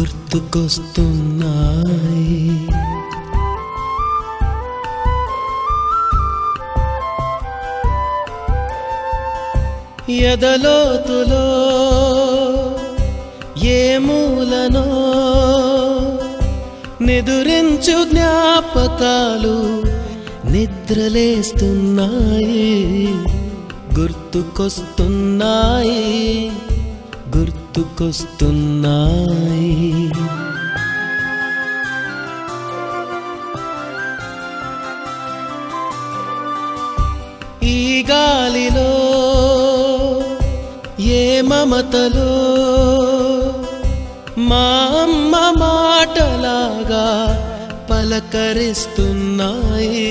గుర్తుకొస్తున్నాయి ఎదలోతులో ఏ మూలనో నిదురించు జ్ఞాపకాలు నిద్రలేస్తున్నాయి గుర్తుకొస్తున్నాయి గుర్తుకొస్తున్నాయి ఈ గాలిలో ఏ మమతలో మా అమ్మ మాటలాగా పలకరిస్తున్నాయి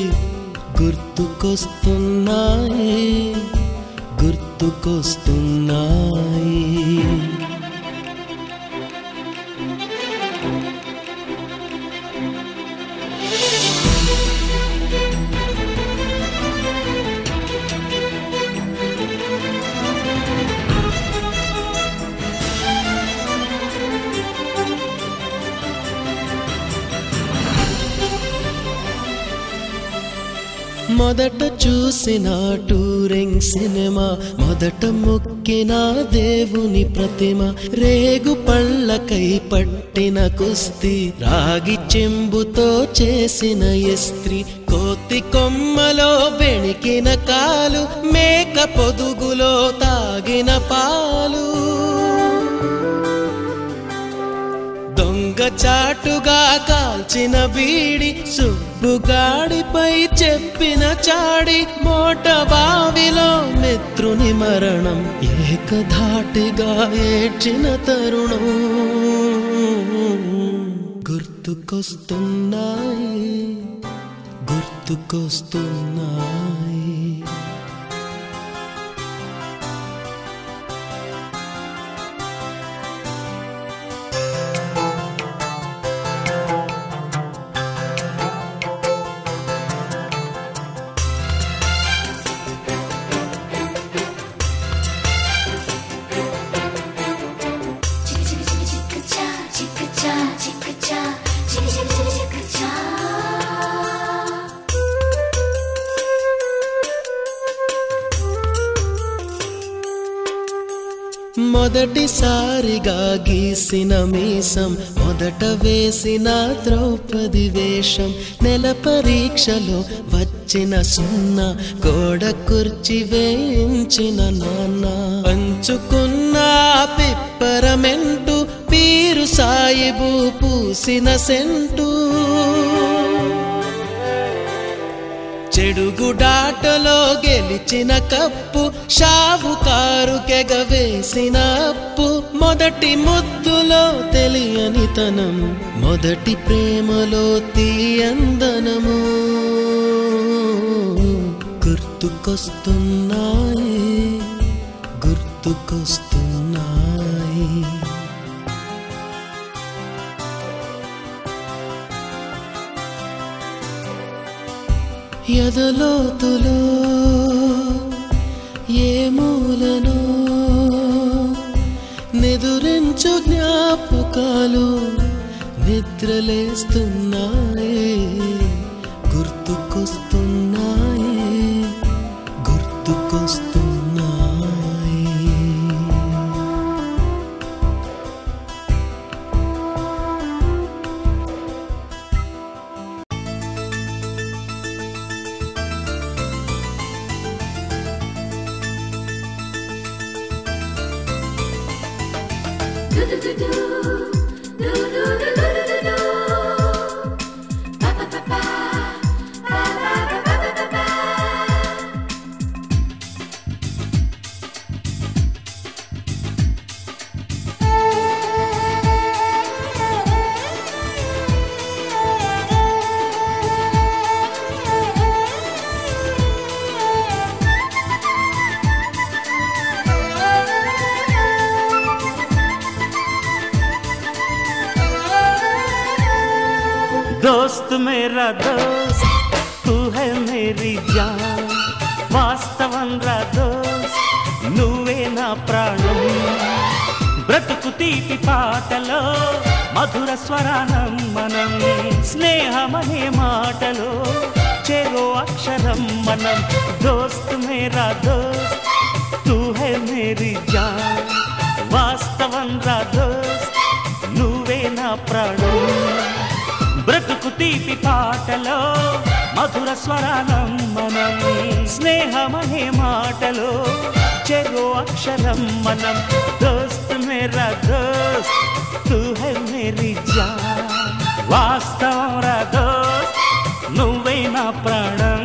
గుర్తుకొస్తున్నాయి గుర్తుకొస్తున్నాయి మొదట చూసిన టూరింగ్ సినిమా మొదట మొక్కిన దేవుని ప్రతిమ రేగు పళ్ళకై పట్టిన కుస్తీ రాగి చెంబుతో చేసిన ఇస్త్రీ కోతి కొమ్మలో బెణికిన కాలు మేక పొదుగులో తాగిన పాలు దొంగ చాటుగా కాల్చిన బీడి సుబ్బుగాడిపై చెప్పిన చాడి మోట బావిలో మిత్రుని మరణం ఏకధాటిగా ఏడ్చిన తరుణం గుర్తుకొస్తున్నాయి గుర్తుకొస్తున్నాయి మొదటిసారిగా గీసిన మీసం మొదట వేసిన ద్రౌపది వేషం నెల పరీక్షలో వచ్చిన సున్నా గోడ కుర్చి వేయించిన నాన్న పంచుకున్న పిప్పరమెంటు పీరు సాయిబు పూసిన సెంటు చెడుగుడాటలో గెలిచిన కప్పు షావుకారు కెగవేసిన అప్పు మొదటి ముద్దులో తెలియని తనం మొదటి ప్రేమలో తీయందనము గుర్తుకొస్తున్నాయి గుర్తుకొస్తున్నాయి ఎదలోతులో ఏ మూలనో నిదురించు జ్ఞాపకాలు నిద్రలేస్తున్నాయి గుర్తుకొస్తున్నాయి గుర్తుకొస్తున్నాయి दोस्त मेरा दोस्त तू है मेरी जान వాస్తవం రా దోస్త్ నువ్వే నా ప్రాణం బ్రతుకు తీపి పాటలో మధుర స్వరానం మనం స్నేహమనే మాటలో చెరో అక్షరం మనం దోస్త్ మేరా దోస్త్ తూ హై మేరీ జాన్ వాస్తవం రా దోస్త్ నువ్వే నా ప్రాణం బ్రతుకు తీపి పాటలో మధుర స్వరానం మనం స్నేహమనే మాటలో చెరో అక్షరం మనం దోస్త్ మేరా దోస్త్ తూ హై మేరీ జాన్ వాస్తవం రా దోస్త్ నువ్వే నా ప్రాణం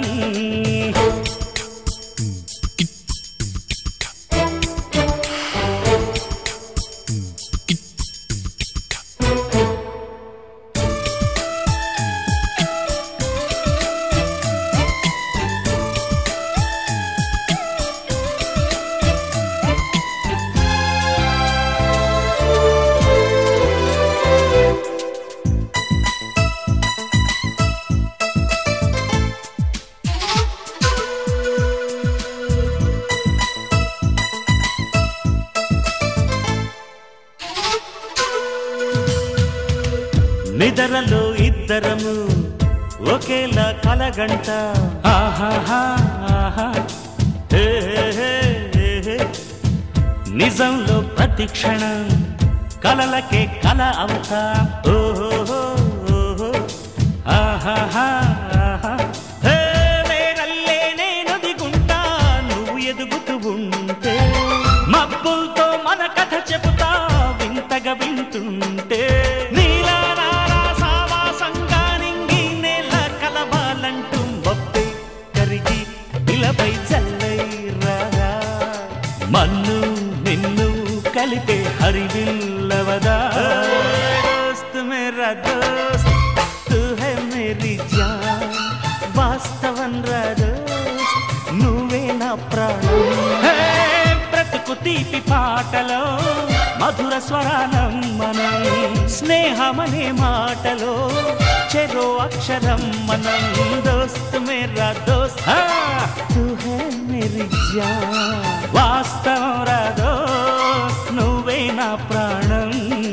నిదరలో ఇద్దరము ఒకేలా కలగంట ఆహాహా, ఆహా. హే, హే, హే, హే, హే. నిజంలో ప్రతి క్షణం కలలకే కల అవుతా ఓహో ఓహో ఆహాహా, ఆహా. హే, నేనల్లే నేను దిగుంటా నువ్వు ఎదుగుతూ ఉంటే మబ్బులతో మన కథ చెబుతా వింతగా వింటుంటే నీలా నాలా సావాసంగా నింగి నేల కలవాలంటూ మబ్బే కరిగి ఇలపై జల్లై రాగా మన్ను నిన్ను కలిపే హరివిల్లవదా దోస్త్ మేరా దోస్త్ తూ హై మేరీ జాన్ వాస్తవం రా దోస్త్ నువ్వే నా ప్రాణం హే, బ్రతుకు తీపి పాటలో మధుర స్వరానం మనం స్నేహమనే మాటలో చెరో అక్షరం మనం దోస్త్ మేరా దోస్త్ హా, తూ హై మేరీ జాన్ వాస్తవం రా దోస్త్ నువ్వే నా ప్రాణం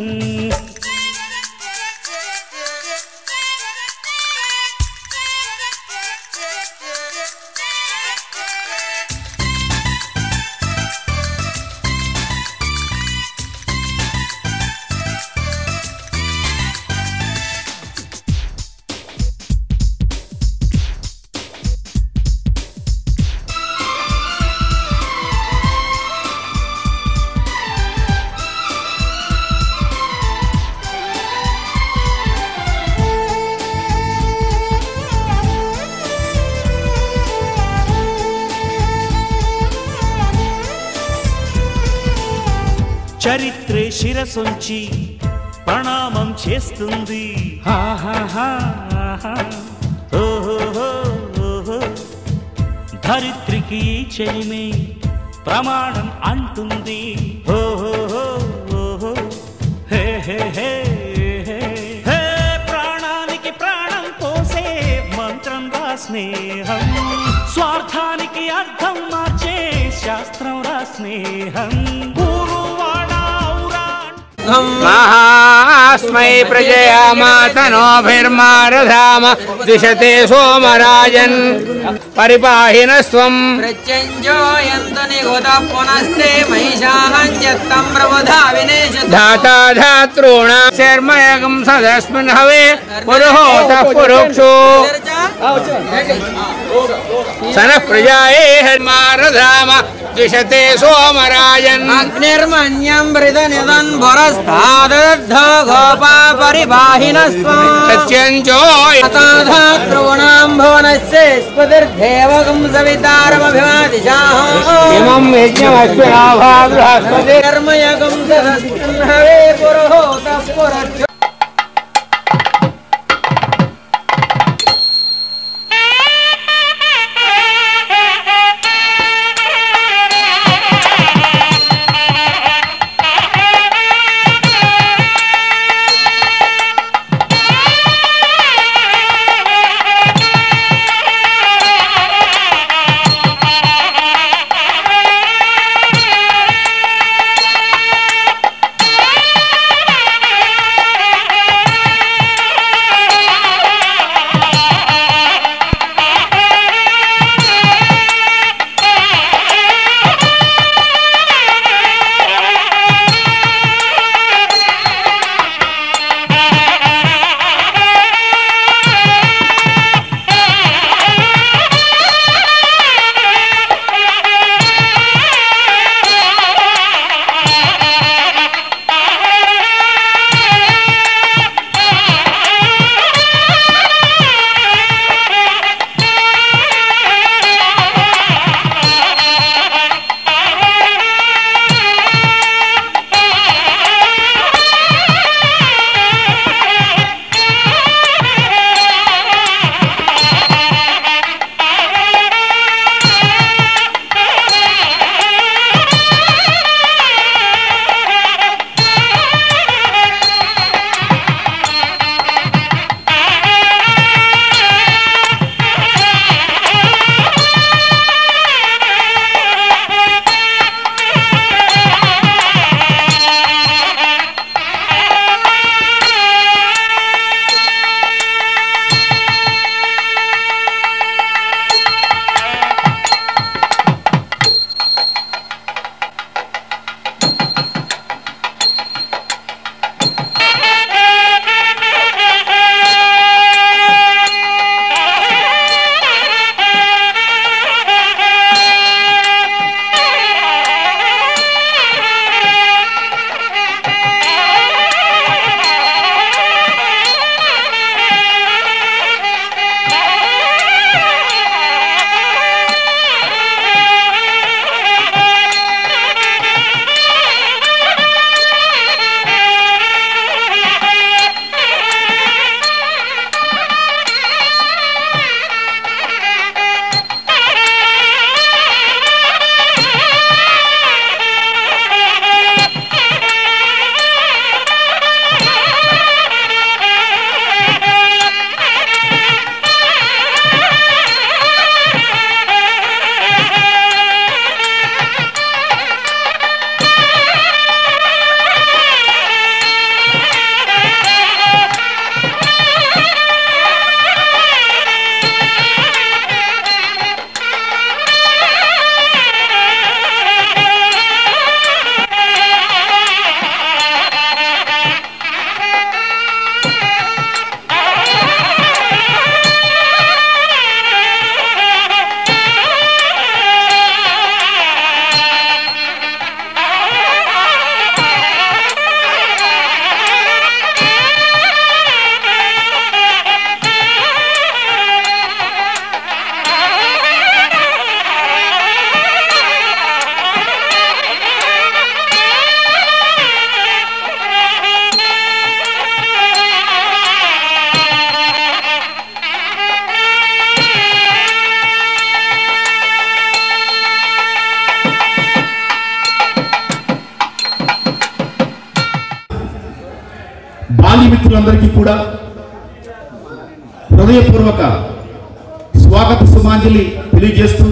చరిత్రే శిరసొంచి ప్రణామం చేస్తుంది హాహాహాహా. ఓహోహో, ఓహో. ధరిత్రికి ఈ చెలిమే ప్రమాణం అంటుంది ఓహోహో, ఓహో. హే హే హే హే. హే, ప్రాణానికి ప్రాణం పోసే మంత్రం రా స్నేహం స్వార్థానికి అర్థం మార్చే శాస్త్రం రా స్నేహం ఊరు వాడ ఔరా మహాస్మై ప్రజయామాతనోభిర్మారధామ దిశతే సోమరాజన్ పరిపాహినస్వం ప్రత్యంజోయంతు నిగుత పునస్తే మహిషాహంజత్తం ప్రబుధా వినేశత ధాతా ధాతॄణ శర్మయగం సదస్మిన్ హవే పురుహోత పురుక్షు సన ప్రజాయే హర్మారధామ దిశతే సోమరాజన్ అగ్నిర్మన్యం మృద నిదన్ భురస్తాదద్ధ గోపా పరిపాహినస్వం సత్యంజోయ తథాధాతృణాం భువనస్య స్పతిర్దేవగం సవితారమభిమాదిశాః ఇమం యజ్ఞమశ్వినాభా బృహస్పతి కర్మయగం సహస్రహవే పురోహోత పురక్ష బాల్యమిత్రులందరికీ కూడా హృదయపూర్వక స్వాగత సుమాంజలి తెలియజేస్తూ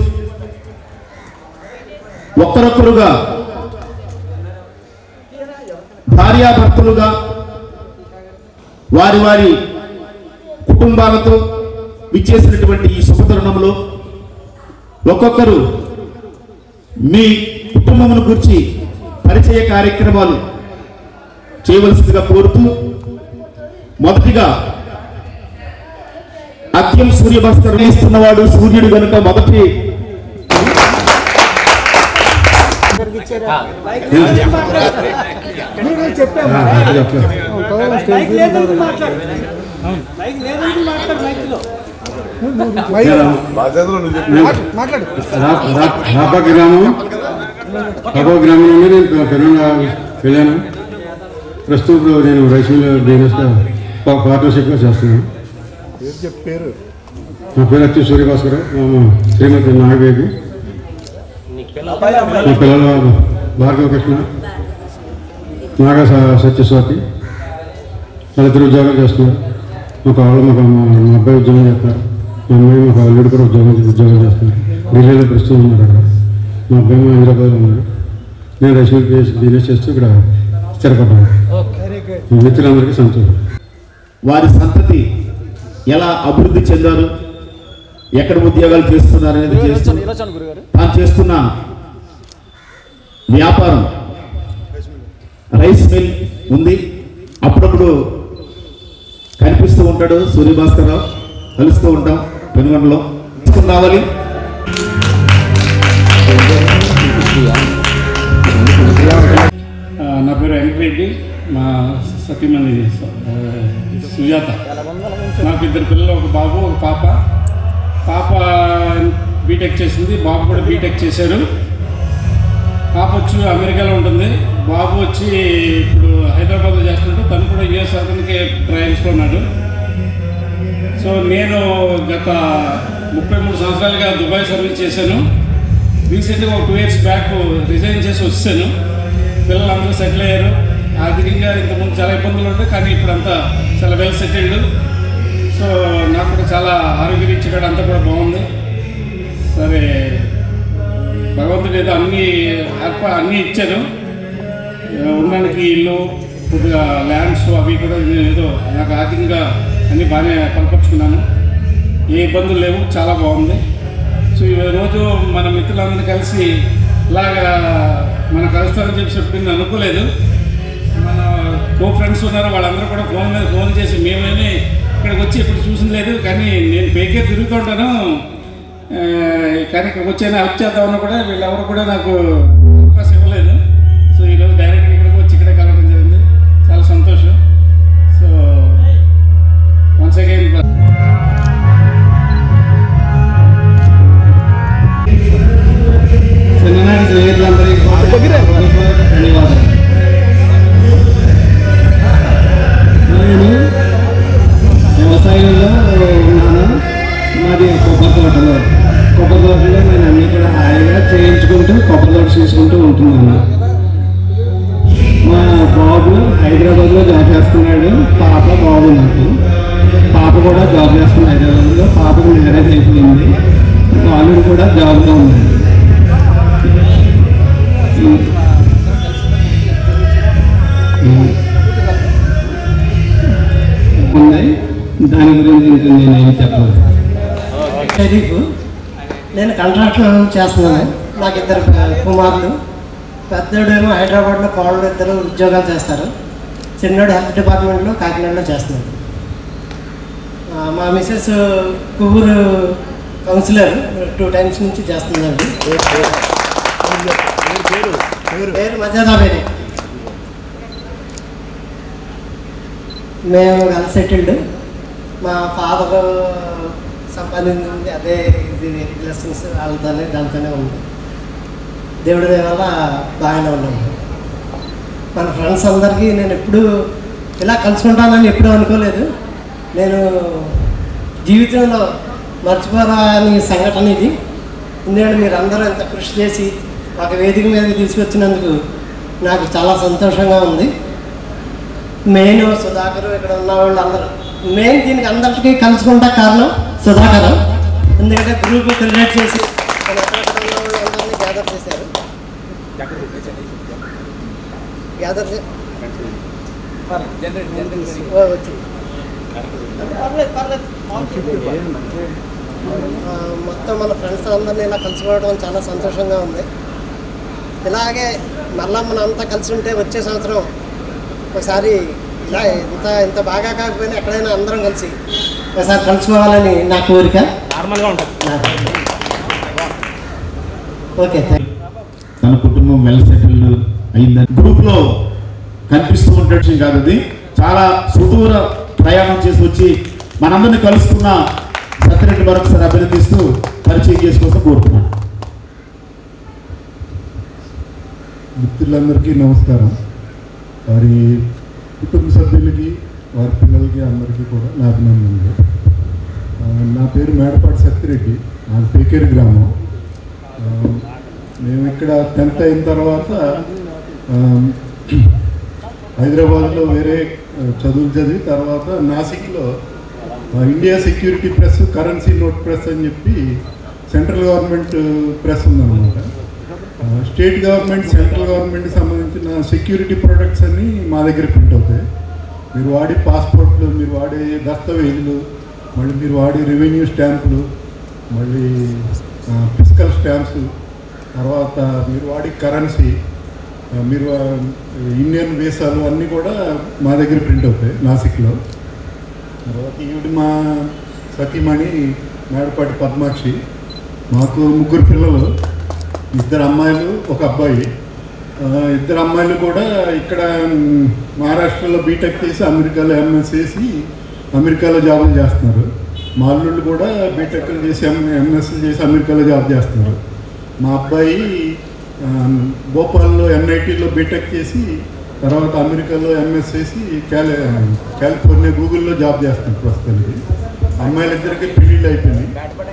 ఒక్కరొక్కరుగా భార్యాభర్తలుగా వారి వారి కుటుంబాలతో విచ్చేసినటువంటి ఈ శుభతరుణంలో ఒక్కొక్కరు మీ కుటుంబమును గురించి పరిచయ కార్యక్రమాలు చేయవలసిందిగా కోరుతూ మొదటిగా అత్యం సూర్యభాస్కర్ ఇస్తున్నవాడు సూర్యుడు కనుక మొదటి రాప గ్రామం రాప గ్రామం నుండి నేను పెరుగు వెళ్ళాను ప్రస్తుతం ఇప్పుడు నేను రైస్ మిల్ బిజినెస్గా పా- పార్ట్నర్షిప్గా చేస్తున్నాను నా పేరు అత్తి సూర్యభాస్కర్ మా శ్రీమతి నాగబేబి మా పిల్లలు భార్గవ కృష్ణ నాగ స- సత్యస్వాతి వాళ్ళిద్దరు ఉద్యోగాలు చేస్తున్నారు మా కాళ్ళు మా మా- మా అబ్బాయి ఉద్యోగం చేస్తారు మా అమ్మాయి మా అల్లుడు కూడా ఉద్యోగం ఉద్యోగం చేస్తున్నారు ఢిల్లీలో ప్రస్తుతం ఉన్నారు అక్కడ మా అబ్బాయి మా హైదరాబాద్లో ఉన్నారు నేను రైస్ బిజినెస్ చేస్తూ ఇక్కడ స్థిరపడ్డాను మీ మిత్రులందరికీ సంతోషం వారి సంతతి ఎలా అభివృద్ధి చెందారు ఎక్కడ ఉద్యోగాలు చేస్తున్నారు అనేది చేస్తూ తాను చేస్తున్న వ్యాపారం రైస్ మిల్ ఉంది అప్పుడప్పుడు కనిపిస్తూ ఉంటాడు సూర్యభాస్కర్ రావు కలుస్తూ ఉంటాం పెనుగొండలో తీసుకుని రావాలి ఆ, నా పేరు వెంకటరెడ్డి మా సతీమణి ఆ, సుజాత నాకు ఇద్దరు పిల్లలు ఒక బాబు ఒక పాప పాప బీటెక్ చేసింది బాబు కూడా బీటెక్ చేశారు పాప వచ్చి అమెరికాలో ఉంటుంది బాబు వచ్చి ఇప్పుడు హైదరాబాద్లో చేస్తుంటే తను కూడా యుఎస్ అతనికి ట్రయల్స్లో ఉన్నాడు సో నేను గత ముప్పై మూడు సంవత్సరాలుగా దుబాయ్ సర్వీస్ చేశాను రీసెంట్గా ఒక టూ ఇయర్స్ బ్యాక్ రిజైన్ చేసి వచ్చాను పిల్లలందరూ సెటిల్ అయ్యారు ఆర్థికంగా ఇంతకుముందు చాలా ఇబ్బందులు ఉంటాయి కానీ ఇప్పుడు అంతా చాలా వెల్ సెటిల్డ్ సో నాకు కూడా చాలా ఆరోగ్యరీత్యా కూడా అంతా కూడా బాగుంది సరే భగవంతుడు ఏదో అన్ని ఏర్పా అన్నీ ఇచ్చారు ఉండడానికి ఇల్లు కొద్దిగా ల్యాండ్స్ అవి కూడా నేను ఏదో నాకు ఆర్థికంగా అన్నీ బాగానే కనపరుచుకున్నాను ఏ ఇబ్బందులు లేవు చాలా బాగుంది సో ఈ రోజు మన మిత్రులందరూ కలిసి ఇలాగా మన కలుస్తారని చెప్పి చెప్పి నేను అనుకోలేదు మన కో ఫ్రెండ్స్ ఉన్నారు వాళ్ళందరూ కూడా ఫోన్ మీద ఫోన్ చేసి మేమేమి ఇక్కడికి వచ్చి ఇప్పుడు చూసిన లేదు కానీ నేను పేకే తిరుగుతుంటాను ఆ, కానీ ఇక్కడికి వచ్చి హెల్ప్ చేద్దామన్నా కూడా వీళ్ళెవరు కూడా నాకు అవకాశం ఇవ్వలేదు సో ఈరోజు డైరెక్ట్గా ఇక్కడికి వచ్చి ఇక్కడే కలవడం జరిగింది చాలా సంతోషం సో వన్స్ అగైన్ చిన్ననాటి స్నేహితులందరికీ ధన్యవాదాలు నేను వ్యవసాయంలో ఉన్నాను మాది కొబ్బరి తోటలో కొబ్బరి తోటలో నేను అన్ని కూడా హాయిగా చేయించుకుంటూ కొబ్బరి తోట చూసుకుంటూ ఉంటున్నాను మా బాబు హైదరాబాద్లో జాబ్ చేస్తున్నాడు పాప బాబు నాకు పాప కూడా జాబ్ చేస్తుంది హైదరాబాద్లో పాపకు మ్యారేజ్ అయిపోయింది వాళ్ళు కూడా జాబ్లో ఉన్నాడు ఉన్నాయి దాని గురించి ఇంకా నేనేం చెప్పాలి షరీఫ్ నేను కాంట్రాక్టర్ చేస్తున్నాను నాకు ఇద్దరు కుమారులు పెద్దోడేమో హైదరాబాద్లో కోళ్ళు ఇద్దరు ఉద్యోగాలు చేస్తారు చిన్నోడు హెల్త్ డిపార్ట్మెంట్లో కాకినాడలో చేస్తున్నాడు ఆ, మా మిసెస్ కుబూరు కౌన్సిలర్ టూ టైమ్స్ నుంచి చేస్తుందండి పేరు మజాదా పేరే మేము వెల్ సెటిల్డ్ మా ఫాదర్ సంపాదించింది అదే ఇది బ్లెస్సింగ్స్ వాళ్ళతోనే దాంతోనే ఉంది దేవుడి దయ వల్ల బాగానే ఉన్నాము మన ఫ్రెండ్స్ అందరికీ నేను ఎప్పుడు ఇలా కలుసుకుంటానని ఎప్పుడూ అనుకోలేదు నేను జీవితంలో మర్చిపోరాని సంఘటన ఇది ఎందుకంటే మీరు అందరూ ఎంత కృషి చేసి ఒక వేదిక మీద తీసుకొచ్చినందుకు నాకు చాలా సంతోషంగా ఉంది మెయిన్ సుధాకర్ ఇక్కడ ఉన్న వాళ్ళు అందరూ మెయిన్ దీనికి అందరికీ కలుసుకుంటా కారణం సుధాకర్ ఎందుకంటే గ్రూప్ క్రియేట్ చేసి మన ఎక్కడెక్కడ ఉన్న వాళ్ళందరినీ గ్యాదర్ చేశారు గ్యాదర్ చే ఓ, వచ్చింది పర్లేదు పర్లేదు ఆ, మొత్తం మన ఫ్రెండ్స్ అందరినీ ఇలా కలుసుకోవడం చాలా సంతోషంగా ఉంది ఇలాగే మళ్ళా మనం అంతా కలిసి ఉంటే వచ్చే సంవత్సరం ఒకసారి ఇలా ఇంత ఇంత బాగా కాకపోయినా ఎక్కడైనా అందరం కలిసి ఒకసారి కలుసుకోవాలని నా కోరిక నార్మల్గా ఉంటుంది ఓకే థ్యాంక్ తన కుటుంబం వెల్ సెటిల్డ్ అయిందని గ్రూప్ లో కనిపిస్తూ ఉంటే కాదు అది చాలా సుదూర ప్రయాణం చేసి వచ్చి మనందరినీ కలుసుకున్న సత్యరెడ్డి మరొకసారి అభినందిస్తూ పరిచయం చేసుకోసం కోరుతున్నాను మిత్రులందరికీ నమస్కారం వారి కుటుంబ సభ్యులకి వారి పిల్లలకి అందరికీ కూడా నా అభినందనలు ఆ, నా పేరు మేడపాటి సత్యరెడ్డి నాది పేకేరు గ్రామం ఆ, మేము ఇక్కడ టెన్త్ అయిన తర్వాత ఆ, హైదరాబాద్లో వేరే ఆ, చదువులు చదివి తర్వాత నాసిక్లో ఆ, India security press currency note press అని చెప్పి సెంట్రల్ గవర్నమెంట్ ప్రెస్ ఉందన్నమాట ఆ, స్టేట్ గవర్నమెంట్ సెంట్రల్ గవర్నమెంట్కి సంబంధించిన సెక్యూరిటీ ప్రొడక్ట్స్ అన్నీ మా దగ్గర ప్రింట్ అవుతాయి మీరు వాడే పాస్పోర్ట్లు మీరు వాడే దస్తావేజులు మళ్ళీ మీరు వాడే రెవెన్యూ స్టాంపులు మళ్ళీ ఫిజికల్ స్టాంప్స్ తర్వాత మీరు వాడే కరెన్సీ ఆ, మీరు ఆ, ఇండియన్ వీసాలు అన్నీ కూడా మా దగ్గర ప్రింట్ అవుతాయి నాసిక్లో తర్వాత ఈవిడ మా సతీమణి మేడపాటి పద్మాక్షి మాకు ముగ్గురు పిల్లలు ఇద్దరు అమ్మాయిలు ఒక అబ్బాయి ఆ, ఇద్దరు అమ్మాయిలు కూడా ఇక్కడ మ్, మహారాష్ట్రలో బీటెక్ చేసి అమెరికాలో ఎంఎస్ చేసి అమెరికాలో జాబులు చేస్తున్నారు మా అల్లుళ్ళు కూడా బీటెక్ చేసి ఎంఎస్ చేసి అమెరికాలో జాబ్ చేస్తున్నారు మా అబ్బాయి ఆ, భోపాల్లో ఎన్ఐటీలో బీటెక్ చేసి తర్వాత అమెరికాలో ఎంఎస్ చేసి కాలి కాలిఫోర్నియా గూగుల్లో జాబ్ చేస్తున్నారు ప్రస్తుతానికి అమ్మాయిలిద్దరికి పెళ్ళిళ్ళు అయిపోయినాయి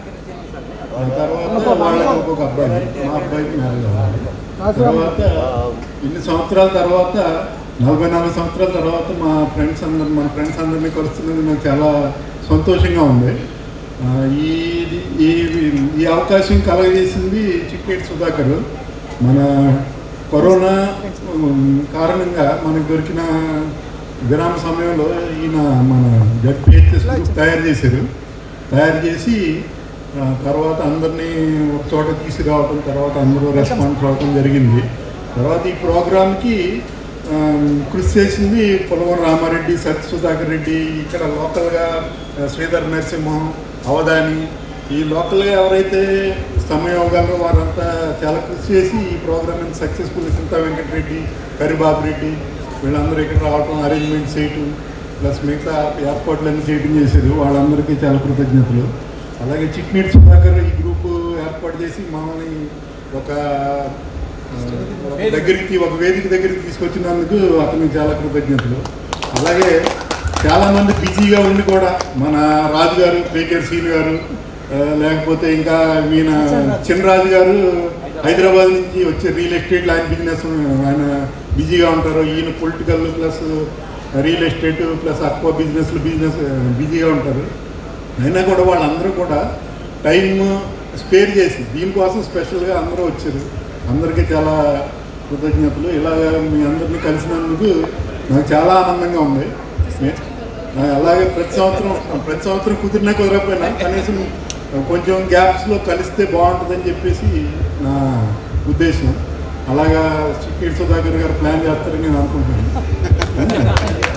ఆ తర్వాత వాళ్ళకి ఒక్కొక్క అబ్బాయి మా అబ్బాయికి మ్యారేజ్ అవ్వాలి తర్వాత ఇన్ని సంవత్సరాల తర్వాత నలభై నాలుగు సంవత్సరాల తర్వాత మా ఫ్రెండ్స్ అందరు మన ఫ్రెండ్స్ అందరినీ కలుస్తున్నది నాకు చాలా సంతోషంగా ఉంది ఆ, ఈ ఈ ఈ అవకాశం కలగజేసింది చిక్కేటి సుధాకర్ మన కరోనా ఉమ్, కారణంగా మనకు దొరికిన విరామ సమయంలో ఈయన మన జడ్పిహెచ్ఎస్ గ్రూప్ తయారు చేశారు తయారు చేసి ఆ, తర్వాత అందరినీ ఒక చోట తీసుకురావటం తర్వాత అందరూ రెస్పాన్స్ అవ్వటం జరిగింది తర్వాత ఈ ప్రోగ్రామ్కి ఆ, కృషి చేసింది పొలవరం రామారెడ్డి సత్య సుధాకర్ రెడ్డి ఇక్కడ లోకల్గా ఆ, శ్రీధర్ నరసింహం అవధాని ఈ లోకల్గా ఎవరైతే సమయం అవ్వగలరో వారంతా చాలా కృషి చేసి ఈ ప్రోగ్రామ్ సక్సెస్ఫుల్ సింతా వెంకటరెడ్డి కరిబాబు రెడ్డి వీళ్ళందరూ ఇక్కడ రావటం అరేంజ్మెంట్ చేయటం ప్లస్ మిగతా ఏర్పాట్లన్నీ చేయటం చేశారు వాళ్ళందరికీ చాలా కృతజ్ఞతలు అలాగే చిట్నీటి సుధాకర్ ఈ గ్రూపు ఏర్పాటు చేసి మమ్మల్ని ఒక ఆ, ఒక దగ్గరికి ఒక వేదిక దగ్గరికి తీసుకొచ్చినందుకు అతనికి చాలా కృతజ్ఞతలు అలాగే చాలా మంది బిజీగా ఉండి కూడా మన రాజు గారు పేకేర్ సీన్ గారు ఆ, లేకపోతే ఇంకా ఈయన చిన్నరాజు గారు హైదరాబాద్ నుంచి వచ్చే రియల్ ఎస్టేట్ ల్యాండ్ బిజినెస్ ఆయన బిజీగా ఉంటారు ఈయన political plus real estate plus aqua బిజినెస్లు బిజినెస్ బిజీగా ఉంటారు అయినా కూడా వాళ్ళందరూ కూడా టైం స్పేర్ చేసి దీనికోసం స్పెషల్గా అందరూ వచ్చారు అందరికీ చాలా కృతజ్ఞతలు ఇలాగ మీ అందరినీ కలిసినందుకు నాకు చాలా ఆనందంగా ఉంది మే- ఆ, అలాగే ప్రతి సంవత్సరం ప్రతి సంవత్సరం కుదిరినా కుదరకపోయినా కనీసం కొంచెం గ్యాప్స్లో కలిస్తే బాగుంటుందని చెప్పేసి నా ఉద్దేశం అలాగా చిక్కీడి సుధాకర్ గారు ప్లాన్ చేస్తారని నేను అనుకుంటున్నాను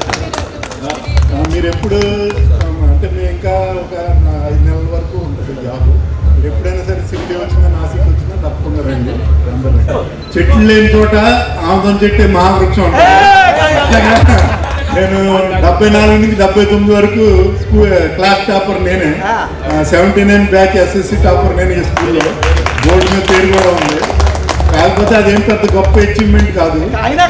ఆ, మీరు ఎప్పుడు ఆ, అంటే మేము ఇంకా ఒక నా- ఐదు నెలల వరకు ఉంటుంది జాబ్ మీరు ఎప్పుడైనా సరే సిటీ వచ్చినా నాసిక్ వచ్చినా తప్పకుండా రండి అందరూ రండి. చెట్లు లేని చోట ఆముదం చెట్టే మహావృక్షం ఉంటుంది అట్లాగా నేను డెబ్బై నాలుగు నుంచి డెబ్బై తొమ్మిది వరకు స్కూల్ క్లాస్ టాపర్ నేనే seventy nine batch SSC topper నేనే ఈ స్కూల్లో బోర్డు మీద పేరు కూడా ఉంది కాకపోతే అదేం పెద్ద గొప్ప అచీవ్మెంట్ కాదు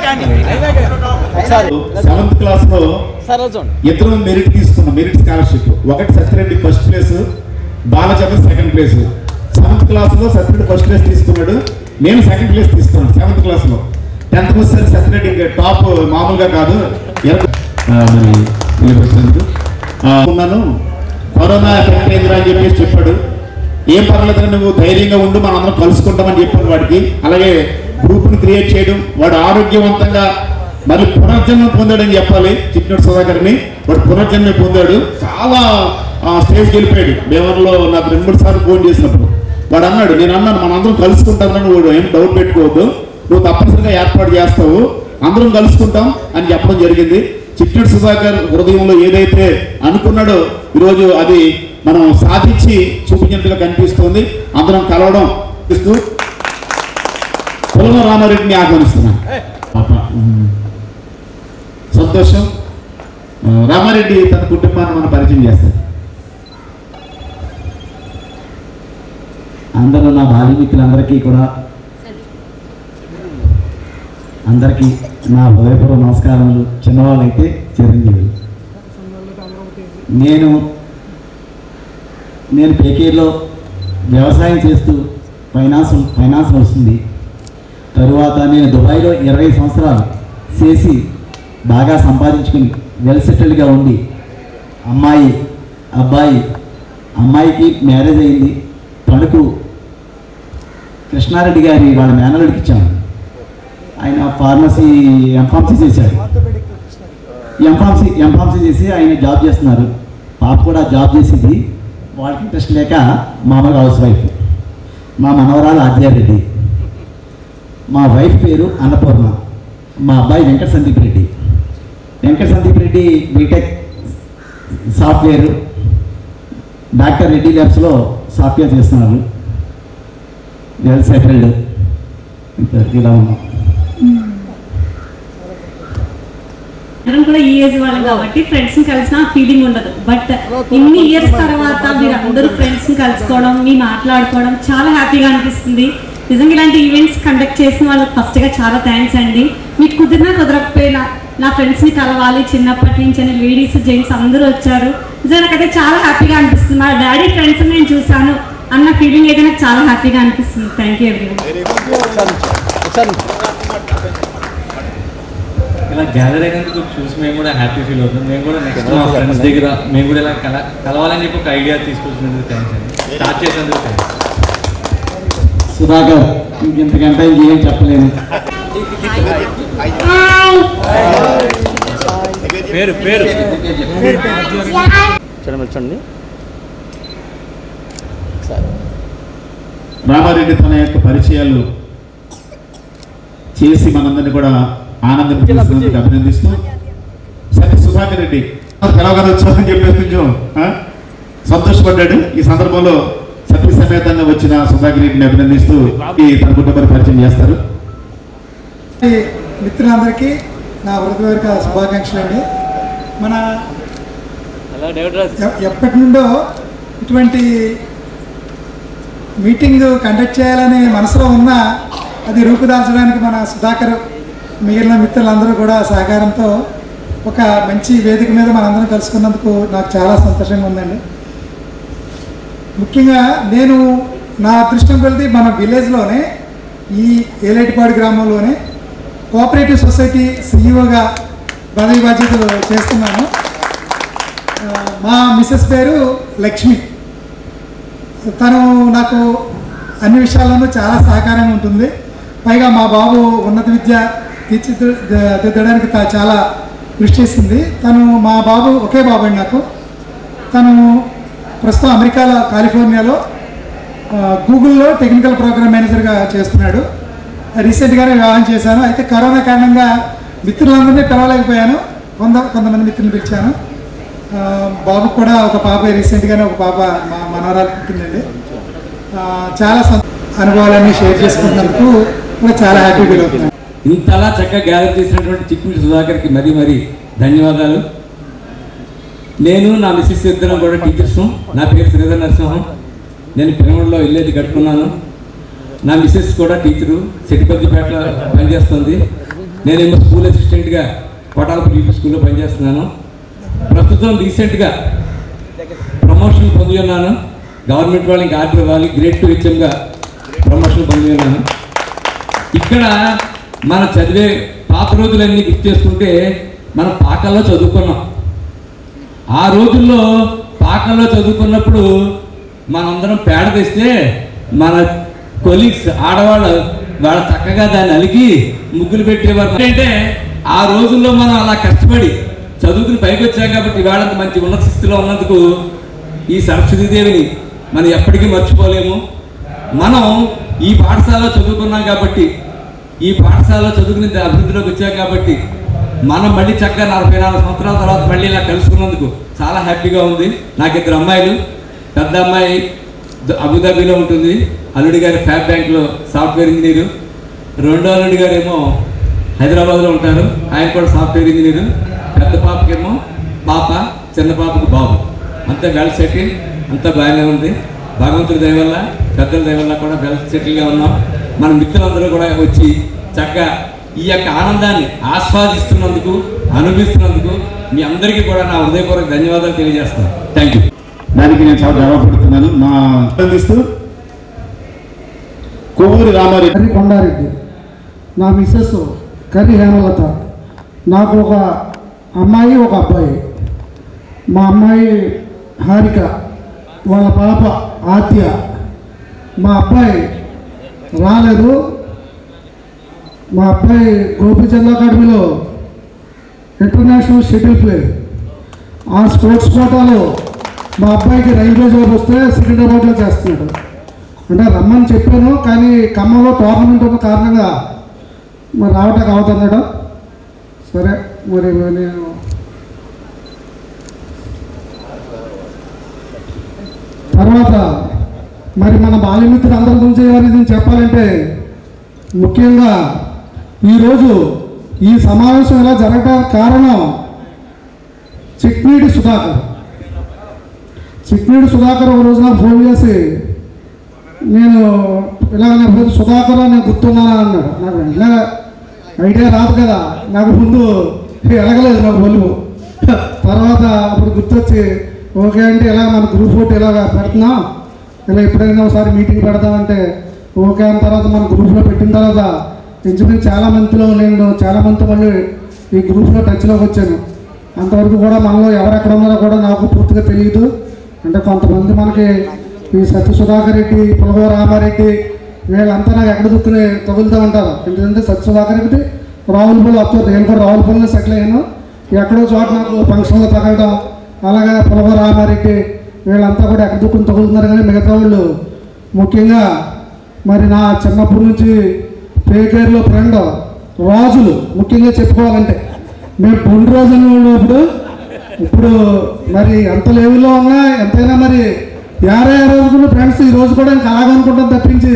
సెవెంత్ క్లాస్ లో ఇద్దరు మెరిట్ తీసుకున్నాం మెరిట్ స్కాలర్షిప్ ఒకటి Satyareddy first place Balachandra second place seventh class లో సత్యరెడ్డి ఫస్ట్ ప్లేస్ తీసుకున్నాడు నేను సెకండ్ ప్లేస్ తీసుకున్నాను సెవెంత్ క్లాస్ లో టెన్త్ వచ్చేసరికి సత్యరెడ్డి ఇంకా టాప్ మామూలుగా కాదు ఎనభై- ఆ, మరి తెలియపరిచినందుకు ఆ, ఉన్నాను కరోనా ఎఫెక్ట్ అయిందిరా అని చెప్పేసి చెప్పాడు ఏం పర్లేదు నువ్వు ధైర్యంగా ఉండు మనం అందరం కలుసుకుంటామని చెప్పాను వాడికి అలాగే గ్రూప్ని క్రియేట్ చేయడం వాడు ఆరోగ్యవంతంగా మళ్ళీ పునర్జన్మ పొందాడని చెప్పాలి చిట్నోడు సుధాకర్ని వాడు పునర్జన్మ పొందాడు చాలా ఆ, స్టేజ్కి వెళ్ళిపోయాడు దేవన్లో నాకు రెండు మూడు సార్లు ఫోన్ చేసినప్పుడు వాడు అన్నాడు నేను అన్నాను మనం అందరం కలుసుకుంటామని వాడు ఏం డౌట్ పెట్టుకోవద్దు నువ్వు తప్పనిసరిగా ఏర్పాటు చేస్తావు అందరం కలుసుకుంటాం అని చెప్పడం జరిగింది చిట్నోడు సుధాకర్ హృదయంలో ఏదైతే అనుకున్నాడో ఈరోజు అది మనం సాధించి చూపించినట్టుగా కనిపిస్తుంది అందరం కలవడం ఇస్తూ కులమ రామారెడ్డిని ఆహ్వానిస్తున్నాను పాప, ఉమ్. సంతోషం ఆ, రామారెడ్డి తన కుటుంబాన్ని మనం పరిచయం చేస్తారు అందరూ నా బాల్యమిత్రులందరికీ కూడా అందరికీ నా హృదయపూర్వ నమస్కారములు చిన్నవాళ్ళైతే చిరంజీవి నేను నేను పేకేలో వ్యవసాయం చేస్తూ ఫైనాన్స్ ఫైనాన్స్ వస్తుంది తరువాత నేను దుబాయ్లో ఇరవై సంవత్సరాలు చేసి బాగా సంపాదించుకుని వెల్ సెటిల్డ్గా ఉండి అమ్మాయి అబ్బాయి అమ్మాయికి మ్యారేజ్ అయింది తణుకు కృష్ణారెడ్డి గారి వాళ్ళ మేనలుడికి ఇచ్చాను ఆయన ఫార్మసీ ఎంఫార్మసీ చేశాడు ఎంఫార్మసీ ఎంఫార్మసీ చేసి ఆయన జాబ్ చేస్తున్నారు పాప కూడా జాబ్ చేసింది వాళ్ళకి ఇంట్రెస్ట్ లేక మామూలుగా హౌస్ వైఫ్ మా మనవరాలు ఆద్యారెడ్డి మా వైఫ్ పేరు అన్నపూర్ణ మా అబ్బాయి Venkata Sandeep Reddy Venkata Sandeep Reddy B Tech software doctor Reddy ల్యాబ్స్లో సాఫ్ట్వేర్ చేస్తున్నారు వెల్ సెటిల్డ్ ఇలా ఉన్నాం అందరం కూడా ఈ ఏజ్ వాళ్ళం కాబట్టి ఫ్రెండ్స్ ని కలిసిన ఫీలింగ్ ఉండదు బట్ ఇన్ని ఇయర్స్ తర్వాత మీరు అందరూ ఫ్రెండ్స్ ని కలుసుకోవడం మీ మాట్లాడుకోవడం చాలా హ్యాపీగా అనిపిస్తుంది నిజంగా ఇలాంటి ఈవెంట్స్ కండక్ట్ చేసిన వాళ్ళకి ఫస్ట్ గా చాలా థ్యాంక్స్ అండి మీకు కుదిరినా కుదరకపోయినా నా ఫ్రెండ్స్ ని కలవాలి చిన్నప్పటి నుంచి అని లేడీస్ జెంట్స్ అందరూ వచ్చారు నిజంగా నాకైతే చాలా హ్యాపీగా అనిపిస్తుంది మా డాడీ ఫ్రెండ్స్ నేను చూశాను అన్న ఫీలింగ్ అయితే నాకు చాలా హ్యాపీగా అనిపిస్తుంది థ్యాంక్ యూ ఎవ్రీ ఇలా గ్యాదర్ అయినందుకు చూసి మేము కూడా హ్యాపీ ఫీల్ అవుతాం మేము కూడా నెక్స్ట్ మా ఫ్రెండ్స్ దగ్గర మేము కూడా ఇలా కల కలవాలని చెప్పి ఒక ఐడియా తీసుకొచ్చినందుకు థ్యాంక్స్ అండి స్టార్ట్ చేసినందుకు థ్యాంక్స్ సుధాకర్ ఇంకెంతకంటే ఇంకేం చెప్పలేను పేరు పేరు చూడండి రామారెడ్డి తన యొక్క పరిచయాలు చేసి మనందరినీ కూడా ఆనందించినందుకు అభినందిస్తూ సత్య సుధాకర్ రెడ్డి తెలవగానే వచ్చామని చెప్పేసి కొంచెం ఆ, సంతోషపడ్డాడు ఈ సందర్భంలో సత్య సమేతంగా వచ్చిన సుధాకర్ రెడ్డిని అభినందిస్తూ ఈ తన కుటుంబాన్ని పరిచయం చేస్తారు ఈ మిత్రులందరికీ నా హృదయపూర్వక శుభాకాంక్షలు అండి మన ఎ- ఎప్పటి నుండో ఇటువంటి మీటింగ్ కండక్ట్ చేయాలని మనసులో ఉన్నా అది రూపుదాల్చడానికి మన సుధాకర్ మిగిలిన మిత్రులందరూ కూడా సహకారంతో ఒక మంచి వేదిక మీద మనందరం కలుసుకున్నందుకు నాకు చాలా సంతోషంగా ఉందండి ముఖ్యంగా నేను నా అదృష్టం కొలిది మన విలేజ్లోనే ఈ ఏలేటిపాడు గ్రామంలోనే కోఆపరేటివ్ సొసైటీ సీఈఓగా పదవి బాధ్యతలు చేస్తున్నాను ఆ, మా మిస్సెస్ పేరు లక్ష్మి తను నాకు అన్ని విషయాల్లోనూ చాలా సహకారంగా ఉంటుంది పైగా మా బాబు ఉన్నత విద్య తీర్చిదిద్దడానికి తా- చాలా కృషి చేసింది తను మా బాబు ఒకే బాబు అండి నాకు తను ప్రస్తుతం అమెరికాలో కాలిఫోర్నియాలో ఆ, గూగుల్లో టెక్నికల్ ప్రోగ్రామ్ మేనేజర్గా చేస్తున్నాడు రీసెంట్గానే వివాహం చేశాను అయితే కరోనా కారణంగా మిత్రులందరినీ పిలవలేకపోయాను కొంత కొంతమంది మిత్రులు పిలిచాను ఆ, బాబుకు కూడా ఒక పాప రీసెంట్గానే ఒక పాప మా మనవరాలు పుట్టిందండి ఆ, చాలా సం- అనుభవాలన్నీ షేర్ చేసుకున్నందుకు కూడా చాలా హ్యాపీ ఫీల్ అవుతున్నాను ఇంతలా చక్కగా గ్యాదర్ చేసినటువంటి చిక్కుడు సుధాకర్కి మరీ మరీ ధన్యవాదాలు నేను నా మిస్సెస్ ఇద్దరం కూడా టీచర్స్ నా పేరు శ్రీధర్ నరసింహం నేను పిరమిడ్లో ఇల్లేది కట్టుకున్నాను నా మిస్సెస్ కూడా టీచరు సెట్టిపల్లిపేటలో పనిచేస్తుంది నేనేమో స్కూల్ అసిస్టెంట్గా కోటాలపు యూపీ స్కూల్లో పనిచేస్తున్నాను ప్రస్తుతం రీసెంట్గా ప్రమోషన్ పొంది ఉన్నాను గవర్నమెంట్ వాళ్ళకి ఆర్డర్ ఇవ్వాలి గ్రేడ్ టూ హెచ్ఎంగా ప్రమోషన్ పొంది ఉన్నాను ఇక్కడ మన చదివే పాత రోజులన్నీ గుర్తు చేసుకుంటే మనం పాకల్లో చదువుకున్నాం ఆ రోజుల్లో పాకల్లో చదువుకున్నప్పుడు మనందరం పేడ తెస్తే మన కొలీగ్స్ ఆడవాళ్ళు వాళ్ళు చక్కగా దాన్ని అలిగి ముగ్గులు పెట్టేవారు అంటే ఆ రోజుల్లో మనం అలా కష్టపడి చదువుకుని పైకి వచ్చాం కాబట్టి ఇవాళ మంచి ఉన్నత స్థితిలో ఉన్నందుకు ఈ సరస్వతీదేవిని మనం ఎప్పటికీ మర్చిపోలేము మనం ఈ పాఠశాలలో చదువుకున్నాం కాబట్టి ఈ పాఠశాలలో చదువుకుని అభివృద్ధిలోకి వచ్చాం కాబట్టి మనం మళ్ళీ చక్కగా నలభై నాలుగు సంవత్సరాల తర్వాత మళ్ళీ ఇలా కలుసుకున్నందుకు చాలా హ్యాపీగా ఉంది నాకు ఇద్దరు అమ్మాయిలు పెద్ద అమ్మాయి ద- అబుదాబిలో ఉంటుంది అల్లుడి గారి ఫ్యాబ్ బ్యాంక్లో సాఫ్ట్వేర్ ఇంజనీరు రెండో అల్లుడి గారు ఏమో హైదరాబాద్లో ఉంటారు ఆయన కూడా సాఫ్ట్వేర్ ఇంజనీరు పెద్ద పాపకేమో పాప చిన్న పాపకు బాబు అంతా వెల్ సెటిల్ అంతా బాగానే ఉంది భగవంతుడి దయ వల్ల పెద్దల దయ వల్ల కూడా వెల్ సెటిల్గా ఉన్నాం మన మిత్రులందరూ కూడా వచ్చి చక్కగా ఈ యొక్క ఆనందాన్ని ఆస్వాదిస్తున్నందుకు అనుభవిస్తున్నందుకు మీ అందరికీ కూడా నా హృదయపూర్వక ధన్యవాదాలు తెలియజేస్తున్నాను థ్యాంక్ యూ దానికి నేను చాలా గర్వపడుతున్నాను మా అందిస్తూ కొవ్వూరి రామారెడ్డి కర్రి కొండారెడ్డి నా మిస్సెస్ కర్రి హేమలత నాకు ఒక అమ్మాయి ఒక అబ్బాయి మా అమ్మాయి హారిక వాళ్ళ పాప ఆత్య మా అబ్బాయి రాలేదు మా అబ్బాయి గోపిచంద్ అకాడమీలో ఇంటర్నేషనల్ షటిల్ ప్లేయర్ ఆ స్పోర్ట్స్ కోటాలో మా అబ్బాయికి రైల్వే జాబ్ వస్తే సికింద్రాబాద్లో చేస్తున్నాడు అంటే రమ్మని చెప్పాను కానీ ఖమ్మంలో టోర్నమెంట్ ఉన్న కారణంగా మరి రావటానికి అవుతున్నాడు సరే మరి నేను తర్వాత మరి మన బాల్యమిత్రులు అందరి గురించి ఏమని నేను చెప్పాలంటే ముఖ్యంగా ఈరోజు ఈ సమావేశం ఇలా జరగడానికి కారణం చిట్నీటి సుధాకర్ చిట్నీటి సుధాకర్ ఒక రోజు నాకు ఫోన్ చేసి నేను ఇలా నా పేరు సుధాకర్ నేను గుర్తున్నానా అన్నాడు నాకు వెంటనే ఐడియా రాదు కదా నాకు ముందు ఎలగలేదు నాకు ఒళ్ళు తర్వాత అప్పుడు గుర్తొచ్చి ఓకే అంటే ఇలా మన గ్రూప్ ఫోటో ఇలాగ పెడుతున్నాం ఇలా ఎప్పుడైనా ఒకసారి మీటింగ్ పెడతామంటే ఓకే అన్న తర్వాత మన గ్రూప్లో పెట్టిన తర్వాత ఇంచుమించు చాలా మందిలో నేను చాలా మందితో మళ్ళీ ఈ గ్రూప్లో టచ్లోకి వచ్చాను అంతవరకు కూడా మనలో ఎవరెక్కడ ఉన్నారో కూడా నాకు పూర్తిగా తెలియదు అంటే కొంతమంది మనకి ఈ సత్య సుధాకర్ రెడ్డి పులగో రామారెడ్డి వీళ్ళంతా నాకు ఎక్కడ దుక్కుని తగులుతూ ఉంటారు ఎందుకంటే సత్య సుధాకర్ రెడ్డి రావులపల్లి వస్తారు నేను కూడా రావులపల్లిలో సెటిల్ అయ్యాను ఎక్కడో చోట నాకు ఫంక్షన్లో తగలడం అలాగే పులగో రామారెడ్డి వీళ్ళంతా కూడా ఎక్కడ దుక్కుని తగులుతున్నారు కానీ మిగతా వాళ్ళు ముఖ్యంగా మరి నా చిన్నప్పటి నుంచి పేకేరులో ఫ్రెండ్ రాజులు ముఖ్యంగా చెప్పుకోవాలంటే మేము రెండు రోజులు ఉన్నప్పుడు ఇప్పుడు మరి ఎంత లెవెల్లో ఉన్నా ఎంతైనా మరి యాభై రోజులు ఫ్రెండ్స్ ఈ రోజు కూడా ఇంకా అలాగనుకుంటాం తప్పించి